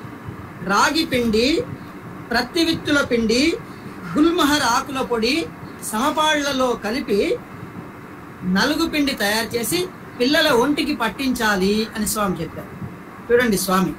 రాగి పిండి ప్రత్తివిత్తుల పిండి గుల్మహర్ ఆకుల పొడి సమపాళ్లలో కలిపి నలుగు పిండి తయారు చేసి పిల్లల ఒంటికి పట్టించాలి అని స్వామి చెప్పారు చూడండి స్వామి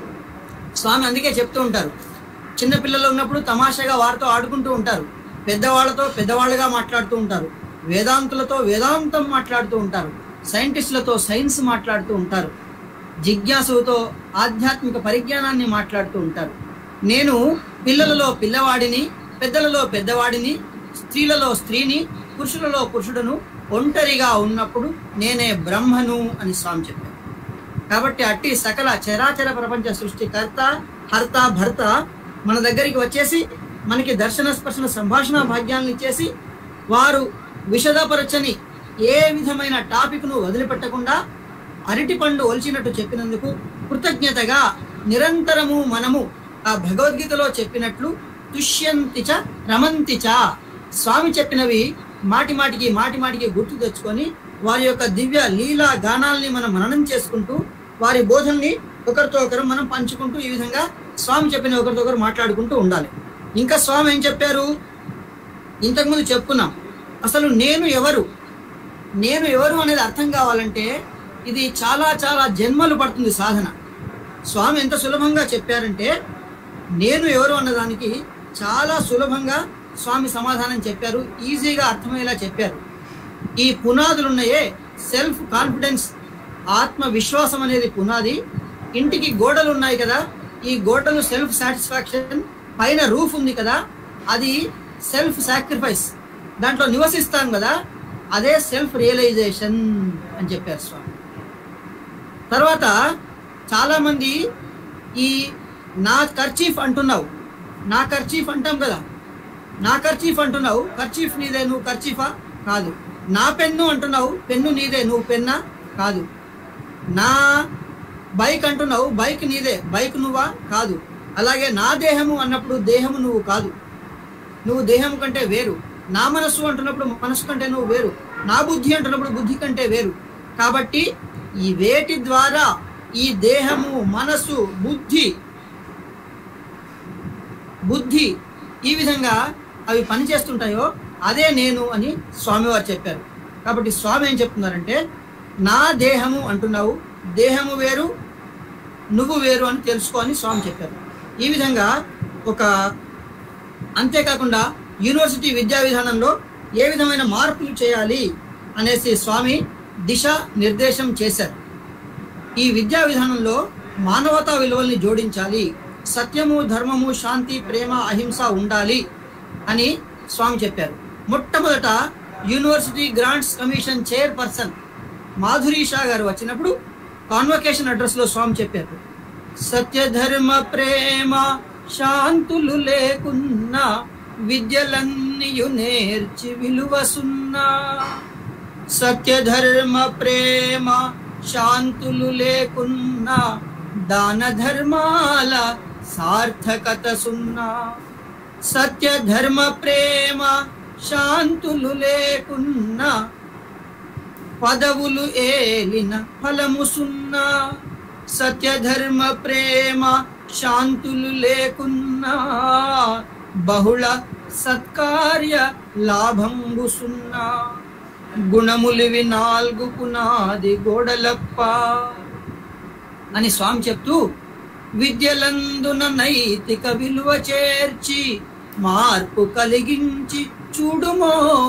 స్వామి అందుకే చెప్తూ ఉంటారు చిన్న పిల్లలు ఉన్నప్పుడు తమాషాగా వారితో ఆడుకుంటూ ఉంటారు పెద్దవాళ్ళతో పెద్దవాళ్ళుగా మాట్లాడుతూ ఉంటారు వేదాంతులతో వేదాంతం మాట్లాడుతూ ఉంటారు సైంటిస్టులతో సైన్స్ మాట్లాడుతూ ఉంటారు జిజ్ఞాసుతో ఆధ్యాత్మిక పరిజ్ఞానాన్ని మాట్లాడుతూ ఉంటారు నేను పిల్లలలో పిల్లవాడిని పెద్దలలో పెద్దవాడిని స్త్రీలలో స్త్రీని పురుషులలో పురుషుడును ఒంటరిగా ఉన్నప్పుడు నేనే బ్రహ్మను అని స్వామి చెప్పారు కాబట్టి అట్టి సకల చరాచర ప్రపంచ సృష్టికర్త హర్త భర్త మన దగ్గరికి వచ్చేసి మనకి దర్శన స్పర్శన సంభాషణ భాగ్యాలను ఇచ్చేసి వారు విషదపరచని ఏ విధమైన టాపిక్ను వదిలిపెట్టకుండా అరటి పండు ఒలిచినట్టు చెప్పినందుకు కృతజ్ఞతగా నిరంతరము మనము ఆ భగవద్గీతలో చెప్పినట్లు తుష్యంతిచ రమంతిచ స్వామి చెప్పినవి మాటి మాటికి మాటి మాటికి గుర్తు తెచ్చుకొని వారి యొక్క దివ్య లీలా గానాల్ని మనం మననం చేసుకుంటూ వారి బోధల్ని ఒకరితో ఒకరు మనం పంచుకుంటూ ఈ విధంగా స్వామి చెప్పిన ఒకరితో ఒకరు మాట్లాడుకుంటూ ఉండాలి ఇంకా స్వామి ఏం చెప్పారు ఇంతకుముందు చెప్పుకున్నాం అసలు నేను ఎవరు నేను ఎవరు అనేది అర్థం కావాలంటే ఇది చాలా చాలా జన్మలు పడుతుంది సాధన స్వామి ఎంత సులభంగా చెప్పారంటే నేను ఎవరు అన్నదానికి చాలా సులభంగా స్వామి సమాధానం చెప్పారు ఈజీగా అర్థమయ్యేలా చెప్పారు ఈ పునాదులు ఉన్నాయే సెల్ఫ్ కాన్ఫిడెన్స్ ఆత్మ విశ్వాసం అనేది పునాది ఇంటికి గోడలు ఉన్నాయి కదా ఈ గోడలు సెల్ఫ్ సాటిస్ఫాక్షన్ పైన రూఫ్ ఉంది కదా అది సెల్ఫ్ సాక్రిఫైస్ దాంట్లో నివసిస్తాం కదా అదే సెల్ఫ్ రియలైజేషన్ అని చెప్పారు స్వామి తర్వాత చాలామంది ఈ నా కర్చీఫ్ అంటున్నావు నా కర్చీఫ్ అంటాం కదా నా కర్చీఫ్ అంటున్నావు కర్చీఫ్ నీదే నువ్వు కర్చీఫా కాదు నా పెన్ను అంటున్నావు పెన్ను నీదే నువ్వు పెన్నా కాదు నా బైక్ అంటున్నావు బైక్ నీదే బైక్ నువ్వా కాదు అలాగే నా దేహము అన్నప్పుడు దేహము నువ్వు కాదు నువ్వు దేహం కంటే వేరు నా మనస్సు అంటున్నప్పుడు మనస్సు కంటే నువ్వు వేరు నా బుద్ధి అంటున్నప్పుడు బుద్ధి కంటే వేరు కాబట్టి ఈ వేటి ద్వారా ఈ దేహము మనస్సు బుద్ధి బుద్ధి ఈ విధంగా అవి పనిచేస్తుంటాయో అదే నేను అని స్వామివారు చెప్పారు కాబట్టి స్వామి ఏం చెప్తున్నారంటే నా దేహము అంటున్నావు దేహము వేరు నువ్వు వేరు అని తెలుసుకో అని స్వామి చెప్పారు ఈ విధంగా ఒక అంతేకాకుండా యూనివర్సిటీ విద్యా విధానంలో ఏ విధమైన మార్పులు చేయాలి అనేసి స్వామి దిశ నిర్దేశం చేశారు ఈ విద్యా విధానంలో మానవతా విలువల్ని జోడించాలి సత్యము ధర్మము శాంతి ప్రేమ అహింస ఉండాలి అని స్వామి చెప్పారు మొట్టమొదట University Grants Commission chairperson Madhuri Shah garu వచ్చినప్పుడు కాన్వకేషన్ అడ్రస్ లో స్వామి చెప్పారు సత్యధర్మ ప్రేమ శాంతులు లేకున్నా విద్యలన్నీయు నేర్చి విలువ సున్నా సత్యధర్మ ప్రేమ శాంతులు లేకున్నా దాన ధర్మాల సార్థకత సున్నా సత్య ధర్మ ప్రేమ శాంతులు లేకున్నా పదవులు ఏలిన ఫలము సున్నా సత్య ధర్మ ప్రేమ శాంతులు లేకున్నా బహుళ సత్కార్య లాభంబు సున్నా గుణములివి నాలుగు పునాది గోడలప్ప అని స్వామి చెప్తూ విద్యలందున నైతిక విలువ చేర్చి మార్పు కలిగించి చూడుమో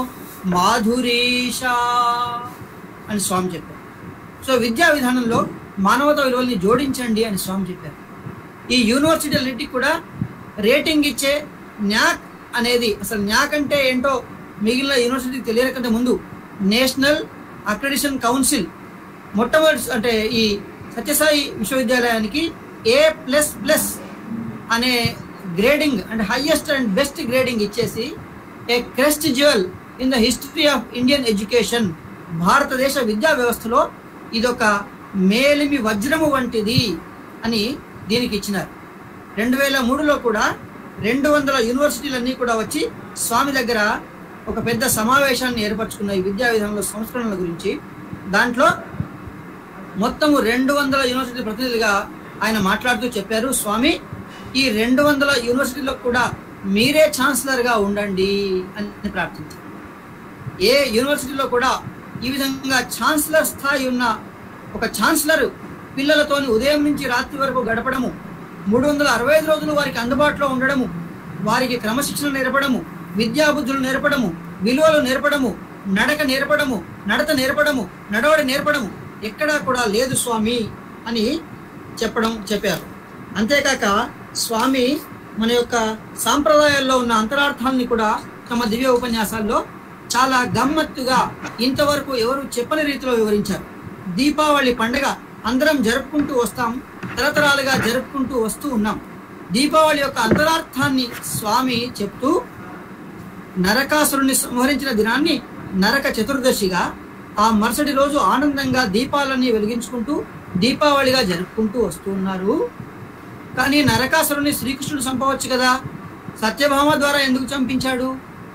మాధురీషా అని స్వామి చెప్పారు సో విద్యా విధానంలో మానవతా విలువల్ని జోడించండి అని స్వామి చెప్పారు ఈ యూనివర్సిటీలన్నిటికి కూడా రేటింగ్ ఇచ్చే న్యాక్ అనేది అసలు న్యాక్ అంటే ఏంటో మిగిలిన యూనివర్సిటీకి తెలియకంటే ముందు నేషనల్ అక్రెడిషన్ కౌన్సిల్ మొట్టమొదటి అంటే ఈ సత్యసాయి విశ్వవిద్యాలయానికి ఏ ప్లస్ ప్లస్ అనే గ్రేడింగ్ అంటే హైయెస్ట్ అండ్ బెస్ట్ గ్రేడింగ్ ఇచ్చేసి a crest jewel in the history of Indian education భారతదేశ విద్యా వ్యవస్థలో ఇదొక మేలిమి వజ్రము వంటిది అని దీనికి ఇచ్చినారు రెండు వేల మూడులో కూడా రెండు వందల యూనివర్సిటీలన్నీ కూడా వచ్చి స్వామి దగ్గర ఒక పెద్ద సమావేశాన్ని ఏర్పరచుకున్న ఈ విద్యా విధానంలో సంస్కరణల గురించి దాంట్లో మొత్తము రెండు వందల యూనివర్సిటీ ప్రతినిధులుగా ఆయన మాట్లాడుతూ చెప్పారు స్వామి ఈ రెండు వందల యూనివర్సిటీలో కూడా మీరే ఛాన్సలర్గా ఉండండి అని ప్రార్థించారు ఏ యూనివర్సిటీలో కూడా ఈ విధంగా ఛాన్సలర్ స్థాయి ఉన్న ఒక ఛాన్సలర్ పిల్లలతోని ఉదయం నుంచి రాత్రి వరకు గడపడము మూడు వందల అరవై ఐదు రోజులు వారికి అందుబాటులో ఉండడము వారికి క్రమశిక్షణ నేర్పడము విద్యాబుద్ధులు నేర్పడము విలువలు నేర్పడము నడక నేర్పడము నడత నేర్పడము నడవడి నేర్పడము ఎక్కడా కూడా లేదు స్వామి అని చెప్పడం చెప్పారు అంతేకాక స్వామి మన యొక్క సాంప్రదాయాల్లో ఉన్న అంతరార్థాలని కూడా తమ దివ్య ఉపన్యాసాల్లో చాలా గమ్మత్తుగా ఇంతవరకు ఎవరు చెప్పని రీతిలో వివరించారు దీపావళి పండగ అందరం జరుపుకుంటూ వస్తాం తరతరాలుగా జరుపుకుంటూ వస్తూ ఉన్నాం దీపావళి యొక్క అంతరార్థాన్ని స్వామి చెప్తూ నరకాసురుని సంహరించిన దినాన్ని నరక చతుర్దశిగా ఆ మరుసటి రోజు ఆనందంగా దీపాలన్నీ వెలిగించుకుంటూ దీపావళిగా జరుపుకుంటూ వస్తూ ఉన్నారు కానీ నరకాసురుని శ్రీకృష్ణుడు చంపవచ్చు కదా సత్యభామ ద్వారా ఎందుకు చంపించాడు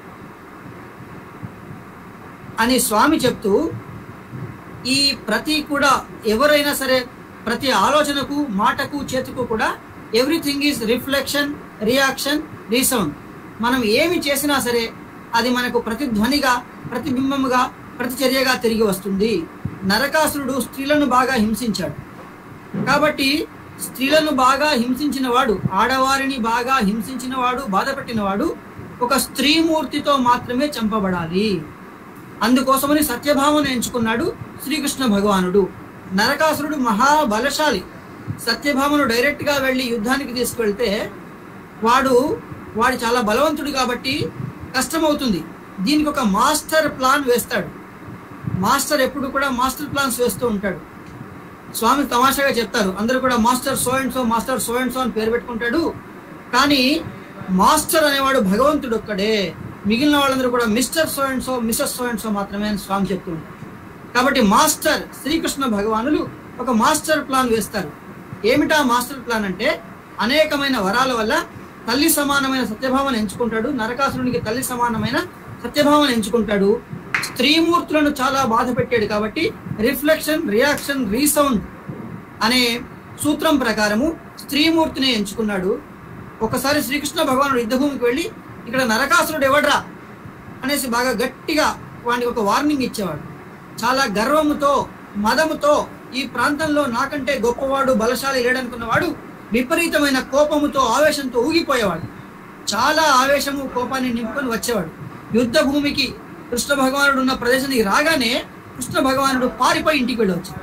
అని స్వామి చెప్తూ ఈ ప్రతి కూడా ఎవరైనా సరే ప్రతి ఆలోచనకు మాటకు చేతుకు కూడా everything is reflection reaction resound మనం ఏమి చేసినా సరే అది మనకు ప్రతిధ్వనిగా ప్రతిబింబముగా ప్రతిచర్యగా తిరిగి వస్తుంది నరకాసురుడు స్త్రీలను బాగా హింసించాడు కాబట్టి స్త్రీలను బాగా హింసించిన వాడు ఆడవారిని బాగా హింసించిన వాడు బాధపెట్టిన వాడు ఒక స్త్రీమూర్తితో మాత్రమే చంపబడాలి అందుకోసమని సత్యభామను ఎంచుకున్నాడు శ్రీకృష్ణ భగవానుడు నరకాసురుడు మహాబలశాలి సత్యభామను డైరెక్ట్ గా వెళ్ళి యుద్ధానికి తీసుకువెళ్తే వాడు వాడు చాలా బలవంతుడు కాబట్టి కష్టమవుతుంది దీనికి ఒక మాస్టర్ ప్లాన్ వేస్తాడు మాస్టర్ ఎప్పుడు కూడా మాస్టర్ ప్లాన్స్ వేస్తూ ఉంటాడు స్వామి తమాషాగా చెప్తారు అందరూ కూడా master so and so master so and so అని పేరు పెట్టుకుంటాడు కానీ మాస్టర్ అనేవాడు భగవంతుడు ఒక్కడే మిగిలిన వాళ్ళందరూ కూడా mister so and so missus so and so మాత్రమే అని స్వామి చెప్తూ ఉంటారు కాబట్టి మాస్టర్ శ్రీకృష్ణ భగవానులు ఒక మాస్టర్ ప్లాన్ వేస్తారు ఏమిటా మాస్టర్ ప్లాన్ అంటే అనేకమైన వరాల వల్ల తల్లి సమానమైన సత్యభామను ఎంచుకుంటాడు నరకాసురునికి తల్లి సమానమైన సత్యభామను ఎంచుకుంటాడు స్త్రీమూర్తులను చాలా బాధ పెట్టాడు కాబట్టి రిఫ్లెక్షన్ రియాక్షన్ రీసౌండ్ అనే సూత్రం ప్రకారము స్త్రీమూర్తిని ఎంచుకున్నాడు ఒకసారి శ్రీకృష్ణ భగవానుడు యుద్ధభూమికి వెళ్ళి ఇక్కడ నరకాసురుడు ఎవడ్రా అనేసి బాగా గట్టిగా వానికి ఒక వార్నింగ్ ఇచ్చేవాడు చాలా గర్వముతో మదముతో ఈ ప్రాంతంలో నాకంటే గొప్పవాడు బలశాలి లేడనుకున్నవాడు విపరీతమైన కోపముతో ఆవేశంతో ఊగిపోయేవాడు చాలా ఆవేశము కోపాన్ని నింపుకొని వచ్చేవాడు యుద్ధ భూమికి కృష్ణ భగవానుడు ఉన్న ప్రదేశానికి రాగానే కృష్ణ భగవానుడు పారిపోయి ఇంటికి వెళ్ళి వచ్చాడు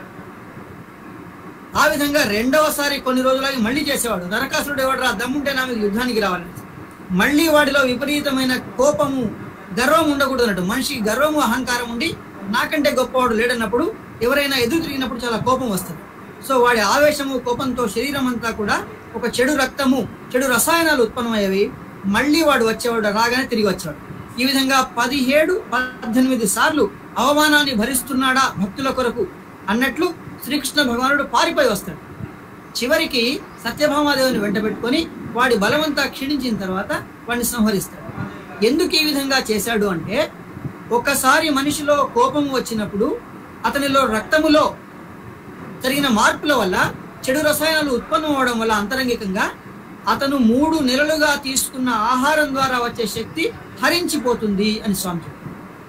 ఆ విధంగా రెండవసారి కొన్ని రోజులకి మళ్ళీ చేసేవాడు నరకాసురుడు ఎవడరా దమ్ముంటే నా మీద యుద్ధానికి రావాలని మళ్ళీ వాడిలో విపరీతమైన కోపము గర్వం ఉండకూడదు అన్నట్టు మనిషికి గర్వము అహంకారం ఉండి నాకంటే గొప్పవాడు లేడన్నప్పుడు ఎవరైనా ఎదురు తిరిగినప్పుడు చాలా కోపం వస్తుంది సో వాడి ఆవేశము కోపంతో శరీరం అంతా కూడా ఒక చెడు రక్తము చెడు రసాయనాలు ఉత్పన్నమయ్యేవి మళ్ళీ వాడు వచ్చేవాడు రాగానే తిరిగి వచ్చేవాడు ఈ విధంగా పదిహేడు పద్దెనిమిది సార్లు అవమానాన్ని భరిస్తున్నాడా భక్తుల కొరకు అన్నట్లు శ్రీకృష్ణ భగవానుడు పారిపోయి వస్తాడు చివరికి సత్యభామాదేవిని వెంట పెట్టుకొని వాడి బలమంతా క్షీణించిన తర్వాత వాడిని సంహరిస్తాడు ఎందుకు ఈ విధంగా చేశాడు అంటే ఒక్కసారి మనిషిలో కోపం వచ్చినప్పుడు అతనిలో రక్తములో జరిగిన మార్పుల వల్ల చెడు రసాయనాలు ఉత్పన్నం అవడం వల్ల అంతరంగికంగా అతను మూడు నెలలుగా తీసుకున్న ఆహారం ద్వారా వచ్చే శక్తి హరించిపోతుంది అని స్వామి చెప్పారు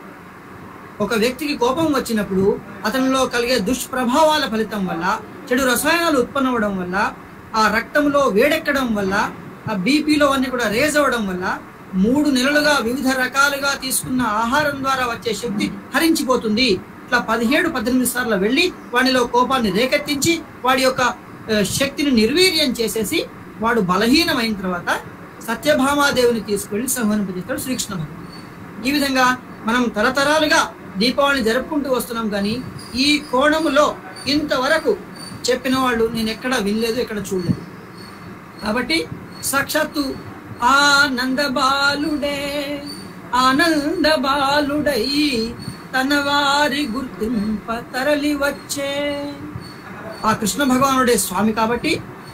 ఒక వ్యక్తికి కోపం వచ్చినప్పుడు అతనిలో కలిగే దుష్ప్రభావాల ఫలితం వల్ల చెడు రసాయనాలు ఉత్పన్నమవడం వల్ల ఆ రక్తంలో వేడెక్కడం వల్ల ఆ బీపీలో అన్ని కూడా రేజ్ అవ్వడం వల్ల మూడు నెలలుగా వివిధ రకాలుగా తీసుకున్న ఆహారం ద్వారా వచ్చే శక్తి హరించిపోతుంది ఇట్లా పదిహేడు పద్దెనిమిది సార్లు వెళ్ళి వాడిలో కోపాన్ని రేకెత్తించి వాడి యొక్క ఆ, శక్తిని నిర్వీర్యం చేసేసి వాడు బలహీనమైన తర్వాత సత్యభామాదేవిని తీసుకెళ్లి సంహరింపజేస్తాడు శ్రీకృష్ణ భగవానుడు ఈ విధంగా మనం తరతరాలుగా దీపావళిని జరుపుకుంటూ వస్తున్నాం కానీ ఈ కోణములో ఇంతవరకు చెప్పిన వాళ్ళు నేను ఎక్కడ వినలేదు ఎక్కడ చూడలేదు కాబట్టి సాక్షాత్తు ఆనంద బాలుడే ఆనంద బాలుడై తన వారి గుర్తింప తరలి వచ్చే ఆ కృష్ణ భగవానుడే స్వామి కాబట్టి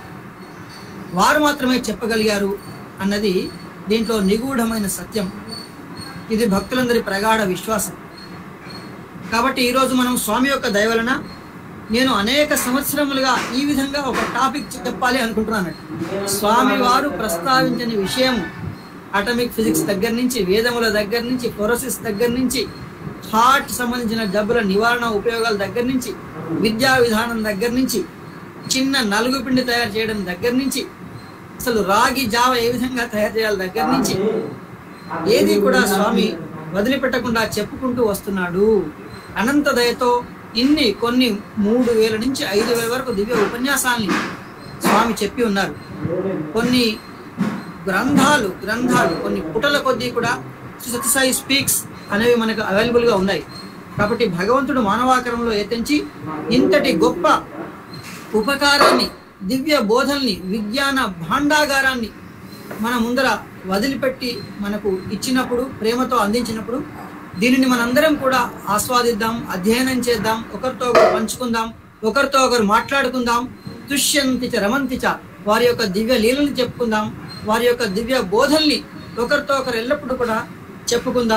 వారు మాత్రమే చెప్పగలిగారు అన్నది దీంట్లో నిగూఢమైన సత్యం ఇది భక్తులందరి ప్రగాఢ విశ్వాసం కాబట్టి ఈరోజు మనం స్వామి యొక్క దయ వలన నేను అనేక సంవత్సరములుగా ఈ విధంగా ఒక టాపిక్ చెప్పాలి అనుకుంటున్నాను స్వామి వారు ప్రస్తావించిన విషయం అటమిక్ ఫిజిక్స్ దగ్గర నుంచి వేదముల దగ్గర నుంచి ఫొరసిస్ దగ్గర నుంచి హార్ట్ సంబంధించిన జబ్బుల నివారణ ఉపయోగాల దగ్గర నుంచి విద్యా విధానం దగ్గర నుంచి చిన్న నలుగు పిండి తయారు చేయడం దగ్గర నుంచి అసలు రాగి జావ ఏ విధంగా తయారు చేయాలి దగ్గర నుంచి ఏది కూడా స్వామి వదిలిపెట్టకుండా చెప్పుకుంటూ వస్తున్నాడు అనంత దయతో ఇన్ని కొన్ని మూడు వేల నుంచి ఐదు వేల వరకు దివ్య ఉపన్యాసాల్ని స్వామి చెప్పి ఉన్నారు కొన్ని గ్రంథాలు గ్రంథాలు కొన్ని పుటల కొద్దీ కూడా శ్రీ సత్యసాయి స్పీక్స్ అనేవి మనకు అవైలబుల్ గా ఉన్నాయి కాబట్టి భగవంతుడు మానవాకరంలో ఎత్తించి ఇంతటి గొప్ప ఉపకారాన్ని దివ్య బోధల్ని విజ్ఞాన భాండాగారాన్ని మన ముందర వదిలిపెట్టి మనకు ఇచ్చినప్పుడు ప్రేమతో అందించినప్పుడు దీనిని మనందరం కూడా ఆస్వాదిద్దాం అధ్యయనం చేద్దాం ఒకరితో ఒకరు పంచుకుందాం ఒకరితో ఒకరు మాట్లాడుకుందాం తుష్యంతి చ రమంతి చ వారి యొక్క దివ్య లీలని చెప్పుకుందాం వారి యొక్క దివ్య బోధల్ని ఒకరితో ఒకరు ఎల్లప్పుడూ కూడా చెప్పుకుందాం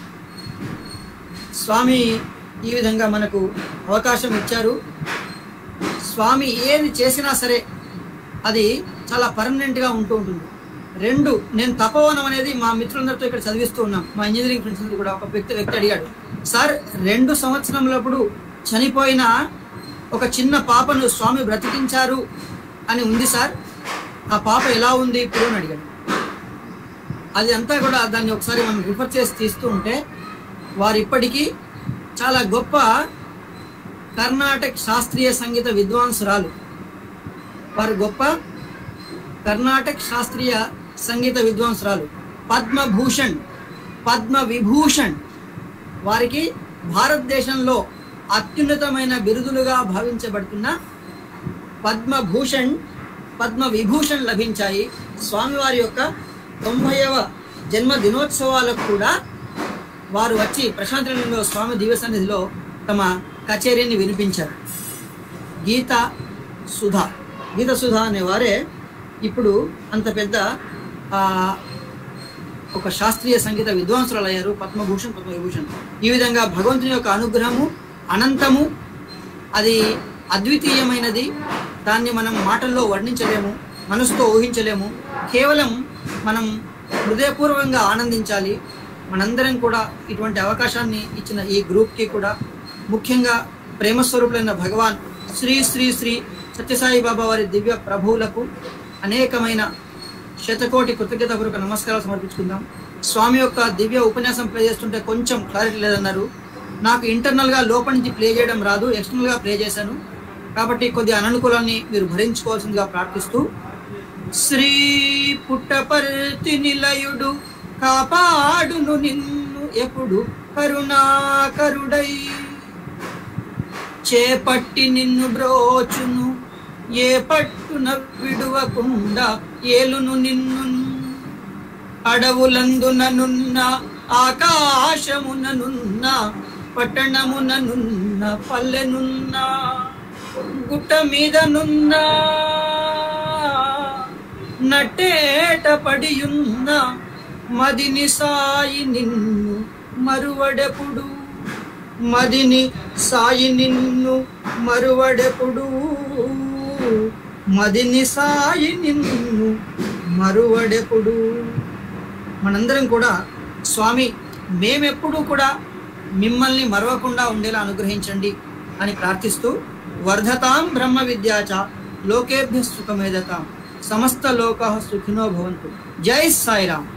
స్వామి ఈ విధంగా మనకు అవకాశం ఇచ్చారు స్వామి ఏది చేసినా సరే అది చాలా పర్మనెంట్ గా ఉంటూ ఉంటుంది రెండు నేను తపోవనం అనేది మా మిత్రులందరితో ఇక్కడ చదివిస్తూ ఉన్నాం మా ఇంజనీరింగ్ ఫ్రెండ్స్ అందరూ కూడా ఒక వ్యక్తి వ్యక్తి అడిగాడు సార్ రెండు సంవత్సరములప్పుడు చనిపోయిన ఒక చిన్న పాపను స్వామి బ్రతికించారు అని ఉంది సార్ ఆ పాప ఎలా ఉంది ఇప్పుడు అని అడిగాడు అది అంతా కూడా దాన్ని ఒకసారి మనం రిఫర్ చేసి తీస్తూ ఉంటే వారు ఇప్పటికీ చాలా గొప్ప కర్ణాటక శాస్త్రీయ సంగీత విద్వాంసురాలు వారు గొప్ప కర్ణాటక శాస్త్రీయ సంగీత విద్వాంసురాలు పద్మభూషణ్ పద్మ విభూషణ్ వారికి భారతదేశంలో అత్యున్నతమైన బిరుదులుగా భావించబడుతున్న పద్మభూషణ్ పద్మ విభూషణ్ లభించాయి స్వామివారి యొక్క తొంభైవ జన్మ దినోత్సవాలకు కూడా వారు వచ్చి ప్రశాంతరంలో స్వామి దివ్య సన్నిధిలో తమ కచేరీని వినిపించారు గీత సుధా గీత సుధా అనేవారే ఇప్పుడు అంత పెద్ద ఆ, ఒక శాస్త్రీయ సంగీత విద్వాంసురాలు అయ్యారు పద్మభూషణ్ పద్మవిభూషణ్ ఈ విధంగా భగవంతుని యొక్క అనుగ్రహము అనంతము అది అద్వితీయమైనది దాన్ని మనం మాటల్లో వర్ణించలేము మనసుతో ఊహించలేము కేవలం మనం హృదయపూర్వకంగా ఆనందించాలి మనందరం కూడా ఇటువంటి అవకాశాన్ని ఇచ్చిన ఈ గ్రూప్కి కూడా ముఖ్యంగా ప్రేమస్వరూపులైన భగవాన్ శ్రీ శ్రీ శ్రీ సత్యసాయి బాబా వారి దివ్య ప్రభువులకు అనేకమైన శతకోటి కృతజ్ఞతపూర్వక నమస్కారాలు సమర్పించుకుందాం స్వామి యొక్క దివ్య ఉపన్యాసం ప్లే చేస్తుంటే కొంచెం క్లారిటీ లేదన్నారు నాకు ఇంటర్నల్గా లోపల నుంచి ప్లే చేయడం రాదు ఎక్స్టర్నల్గా ప్లే చేశాను కాబట్టి కొద్ది అననుకూలాన్ని మీరు భరించుకోవాల్సిందిగా ప్రార్థిస్తూ శ్రీ పుట్టపర్తి నిలయుడు కాపాడును నిన్ను ఎప్పుడు కరుణాకరుడై చేపట్టి నిన్ను బ్రోచును ఏ పట్టున విడువకుండా ఏలును నిన్ను అడవులందుననున్న ఆకాశముననున్న పట్టణముననున్న పల్లెనున్న గుట్ట మీదనున్న నటేట పడియున్న మదిని సాయి నిన్ను మరువడెప్పుడు మదిని సాయి నిన్ను మరువడెప్పుడు మదిని సాయి నిన్ను మరువడెప్పుడు మనందరం కూడా స్వామి మేమెప్పుడూ కూడా మిమ్మల్ని మరవకుండా ఉండేలా అనుగ్రహించండి అని ప్రార్థిస్తూ వర్ధతాం బ్రహ్మ విద్యాచ లోకేభ్య సుఖమేదతాం సమస్త లోకా సుఖినో భవంతు జై సాయిరామ్